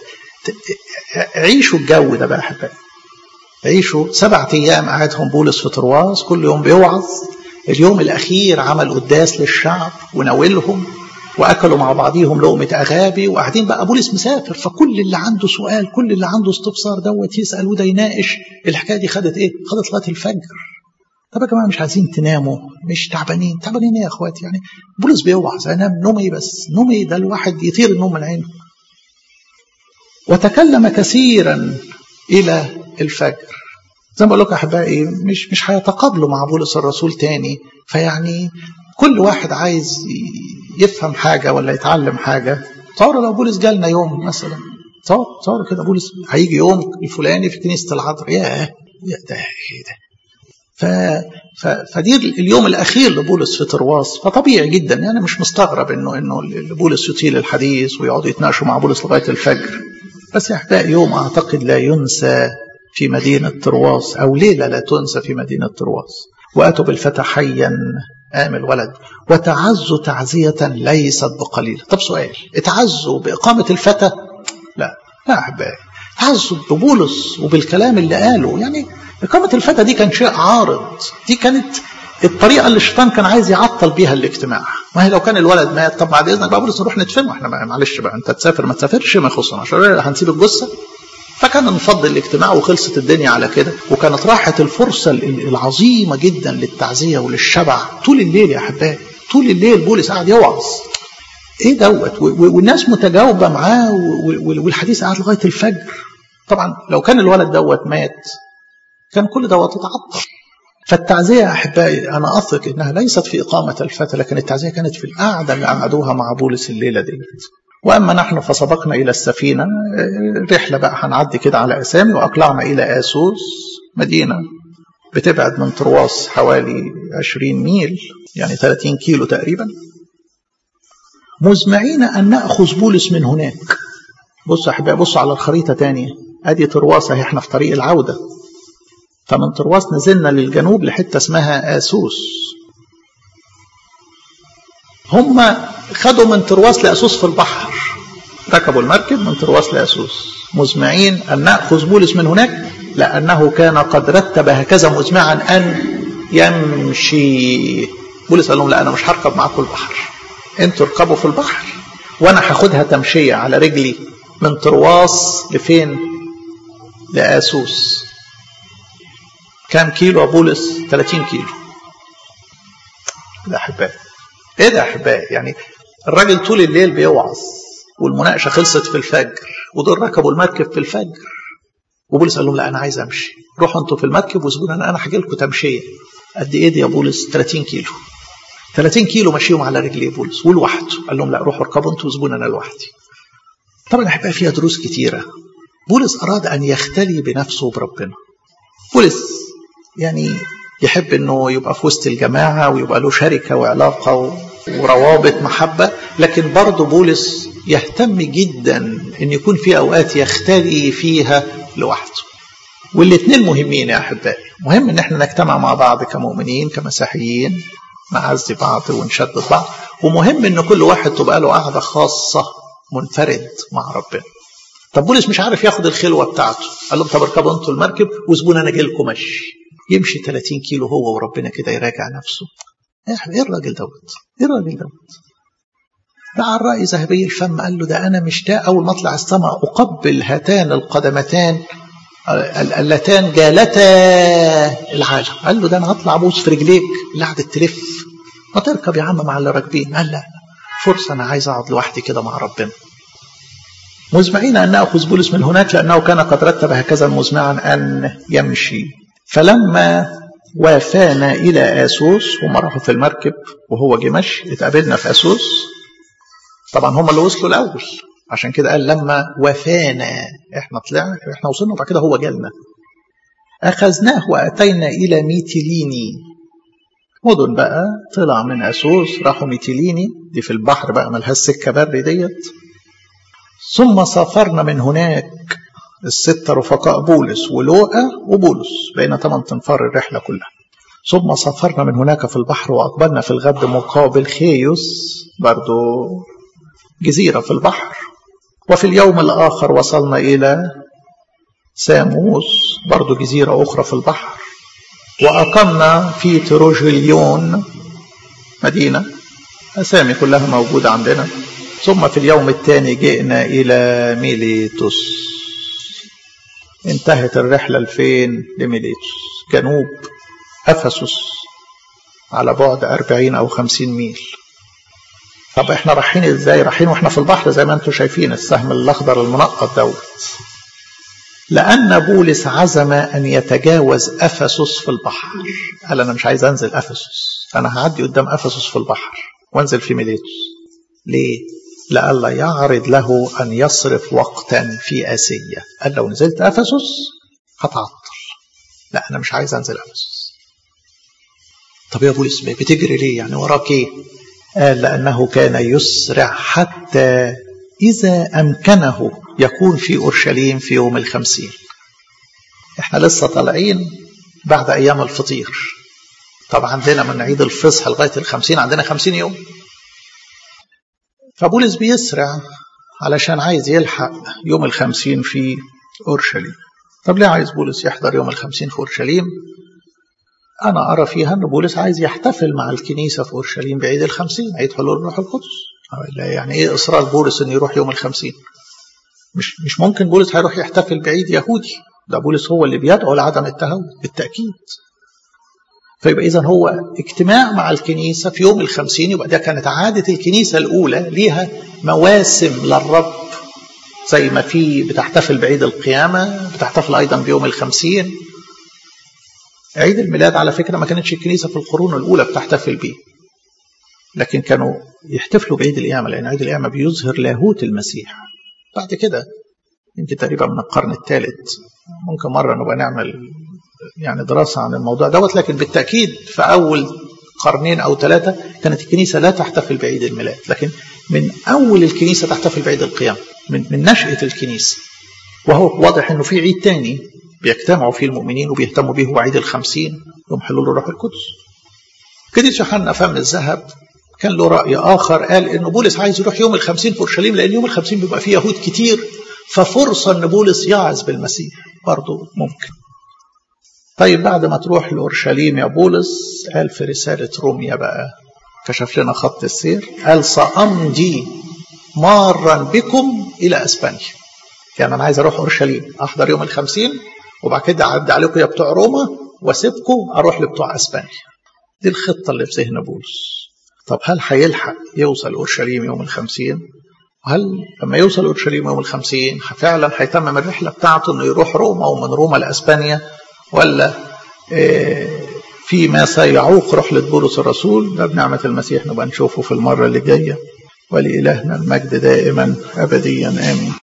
عيشوا الجو ده بقى أحبائي عيشوا سبعة أيام قعدهم بولس في ترواس كل يوم بيوعظ اليوم الأخير عمل قداس للشعب وناولهم واكلوا مع بعضيهم لقمه اغابي وقاعدين بقى بولس مسافر فكل اللي عنده سؤال كل اللي عنده استفسار دوت يسال وده يناقش الحكايه دي خدت ايه؟ خدت لغايه الفجر طب يا جماعه مش عايزين تناموا مش تعبانين تعبانين ايه يا اخواتي يعني بولس بيوعظ انام نومي بس نومي ده الواحد يطير النوم من عينه وتكلم كثيرا الى الفجر زي ما بقول لكم احبائي مش مش هيتقابلوا مع بولس الرسول تاني فيعني كل واحد عايز يفهم حاجة ولا يتعلم حاجة تصور لو بولس جالنا يوم مثلا تصور تصور كده بولس هيجي يوم الفلاني في كنيسة العذراء ياه يا ده ايه ده ف... ف... فدي اليوم الاخير لبولس في ترواس فطبيعي جدا يعني مش مستغرب انه انه بولس يطيل الحديث ويقعدوا يتناقشوا مع بولس لغايه الفجر بس يا احبائي يوم اعتقد لا ينسى في مدينه ترواس او ليله لا تنسى في مدينه ترواس واتوا بالفتى حيا قام الولد وتعزوا تعزية ليست بقليلة طب سؤال اتعزوا بإقامة الفتى لا لا أحبائي تعزوا ببولس وبالكلام اللي قاله يعني إقامة الفتى دي كان شيء عارض دي كانت الطريقة اللي الشيطان كان عايز يعطل بيها الاجتماع ما هي لو كان الولد مات طب بعد إذنك بقى بولس نروح ندفنه احنا معلش بقى أنت تسافر ما تسافرش ما يخصناش هنسيب الجثة فكان انفض الاجتماع وخلصت الدنيا على كده وكانت راحت الفرصة العظيمة جدا للتعزية وللشبع طول الليل يا أحبائي طول الليل بولس قاعد يوعظ ايه دوت والناس متجاوبة معاه والحديث قاعد لغاية الفجر طبعا لو كان الولد دوت مات كان كل دوت اتعطل فالتعزية يا أحبائي أنا أثق إنها ليست في إقامة الفتى لكن التعزية كانت في القعدة اللي قعدوها مع بولس الليلة ديت وأما نحن فسبقنا إلى السفينة رحلة بقى هنعدي كده على أسامي وأقلعنا إلى آسوس مدينة بتبعد من ترواس حوالي 20 ميل يعني 30 كيلو تقريبا مزمعين أن نأخذ بولس من هناك بص يا أحبائي بصوا على الخريطة تانية أدي ترواس أهي إحنا في طريق العودة فمن ترواس نزلنا للجنوب لحتة اسمها آسوس هم خدوا من ترواس لأسوس في البحر ركبوا المركب من ترواس لأسوس مزمعين أن نأخذ بولس من هناك لأنه كان قد رتب هكذا مزمعا أن يمشي بولس قال لهم لا أنا مش هركب معاكم البحر أنتوا اركبوا في البحر وأنا هاخدها تمشية على رجلي من ترواس لفين لآسوس كام كيلو يا بولس 30 كيلو ده احبائي ايه ده احبائي يعني الراجل طول الليل بيوعظ والمناقشه خلصت في الفجر ودول ركبوا المركب في الفجر وبولس قال لهم لا انا عايز امشي روحوا انتوا في المركب واسيبوني انا انا هحكي لكم تمشيه قد ايه دي يا بولس 30 كيلو 30 كيلو مشيهم على رجلي بولس ولوحده قال لهم لا روحوا اركبوا انتوا واسيبوني انا لوحدي طبعا احبائي فيها دروس كتيره بولس اراد ان يختلي بنفسه بربنا بولس يعني يحب انه يبقى في وسط الجماعه ويبقى له شركه وعلاقه وروابط محبه لكن برضه بولس يهتم جدا ان يكون في اوقات يختلي فيها لوحده والاثنين مهمين يا احبائي مهم ان احنا نجتمع مع بعض كمؤمنين كمسيحيين نعزي بعض ونشدد بعض ومهم ان كل واحد تبقى له قعده خاصه منفرد مع ربنا طب بولس مش عارف ياخد الخلوه بتاعته قال لهم طب اركبوا انتوا المركب وسيبوني انا اجي لكم مشي يمشي 30 كيلو هو وربنا كده يراجع نفسه ايه الراجل دوت ايه الراجل دوت دعا الرأي ذهبي الفم قال له ده أنا مشتاق أول ما أطلع السماء أقبل هاتان القدمتان اللتان جالتا العالم قال له ده أنا هطلع أبوس في رجليك اللي قعدت تلف ما تركب يا عم مع اللي راكبين قال لا فرصة أنا عايز أقعد لوحدي كده مع ربنا مزمعين أن نأخذ بولس من هناك لأنه كان قد رتب هكذا مزمعا أن يمشي فلما وافانا إلى أسوس هم راحوا في المركب وهو جه مشي اتقابلنا في أسوس طبعا هم اللي وصلوا الأول عشان كده قال لما وفانا احنا طلعنا احنا وصلنا وبعد كده هو جالنا أخذناه وأتينا إلى ميتيليني مدن بقى طلع من أسوس راحوا ميتيليني دي في البحر بقى ملهاش سكة بري ديت ثم سافرنا من هناك الستة رفقاء بولس ولوقا وبولس بقينا طبعا تنفر الرحلة كلها ثم سافرنا من هناك في البحر وأقبلنا في الغد مقابل خيوس برضو جزيرة في البحر وفي اليوم الآخر وصلنا إلى ساموس برضو جزيرة أخرى في البحر وأقمنا في تروجليون مدينة أسامي كلها موجودة عندنا ثم في اليوم الثاني جئنا إلى ميليتوس انتهت الرحلة لفين لميليتوس جنوب أفسس على بعد أربعين أو خمسين ميل طب احنا رايحين ازاي رايحين واحنا في البحر زي ما انتم شايفين السهم الاخضر المنقط دوت لان بولس عزم ان يتجاوز افسس في البحر قال انا مش عايز انزل افسس انا هعدي قدام افسس في البحر وانزل في ميليتوس ليه لئلا يعرض له ان يصرف وقتا في اسيا قال لو نزلت افسس هتعطل لا انا مش عايز انزل افسس طب يا بولس بتجري ليه يعني وراك ايه قال لأنه كان يسرع حتى إذا أمكنه يكون في أورشليم في يوم الخمسين احنا لسه طالعين بعد أيام الفطير طب عندنا من عيد الفصح لغاية الخمسين عندنا خمسين يوم فبولس بيسرع علشان عايز يلحق يوم الخمسين في أورشليم طب ليه عايز بولس يحضر يوم الخمسين في أورشليم أنا أرى فيها أن بولس عايز يحتفل مع الكنيسة في أورشليم بعيد الخمسين عيد حلول الروح القدس يعني إيه إصرار بولس أن يروح يوم الخمسين مش مش ممكن بولس هيروح يحتفل بعيد يهودي ده بولس هو اللي بيدعو لعدم التهود بالتأكيد فيبقى إذا هو اجتماع مع الكنيسة في يوم الخمسين يبقى ده كانت عادة الكنيسة الأولى ليها مواسم للرب زي ما في بتحتفل بعيد القيامة بتحتفل أيضا بيوم الخمسين عيد الميلاد على فكرة ما كانتش الكنيسة في القرون الأولى بتحتفل بيه لكن كانوا يحتفلوا بعيد القيامة لأن عيد القيامة بيظهر لاهوت المسيح بعد كده يمكن تقريبا من القرن الثالث ممكن مرة نبقى نعمل يعني دراسة عن الموضوع دوت لكن بالتأكيد في أول قرنين أو ثلاثة كانت الكنيسة لا تحتفل بعيد الميلاد لكن من أول الكنيسة تحتفل بعيد القيامة من, من نشأة الكنيسة وهو واضح أنه في عيد تاني بيجتمعوا فيه المؤمنين وبيهتموا به هو عيد الخمسين يوم حلول الروح القدس قديس يوحنا فم الذهب كان له رأي آخر قال إن بولس عايز يروح يوم الخمسين في أورشليم لأن يوم الخمسين بيبقى فيه يهود كتير ففرصة إن بولس يعظ بالمسيح برضه ممكن طيب بعد ما تروح لأورشليم يا بولس قال في رسالة روميا بقى كشف لنا خط السير قال سأمضي مارا بكم إلى أسبانيا يعني أنا عايز أروح أورشليم أحضر يوم الخمسين وبعد كده أعدي عليكم يا بتوع روما وأسيبكم أروح لبتوع أسبانيا دي الخطة اللي في ذهن بولس طب هل هيلحق يوصل أورشليم يوم الخمسين وهل لما يوصل أورشليم يوم الخمسين فعلا هيتمم الرحلة بتاعته إنه يروح روما ومن روما لأسبانيا ولا في ما سيعوق رحلة بولس الرسول ده بنعمة المسيح نبقى نشوفه في المرة اللي جاية ولإلهنا المجد دائما أبديا آمين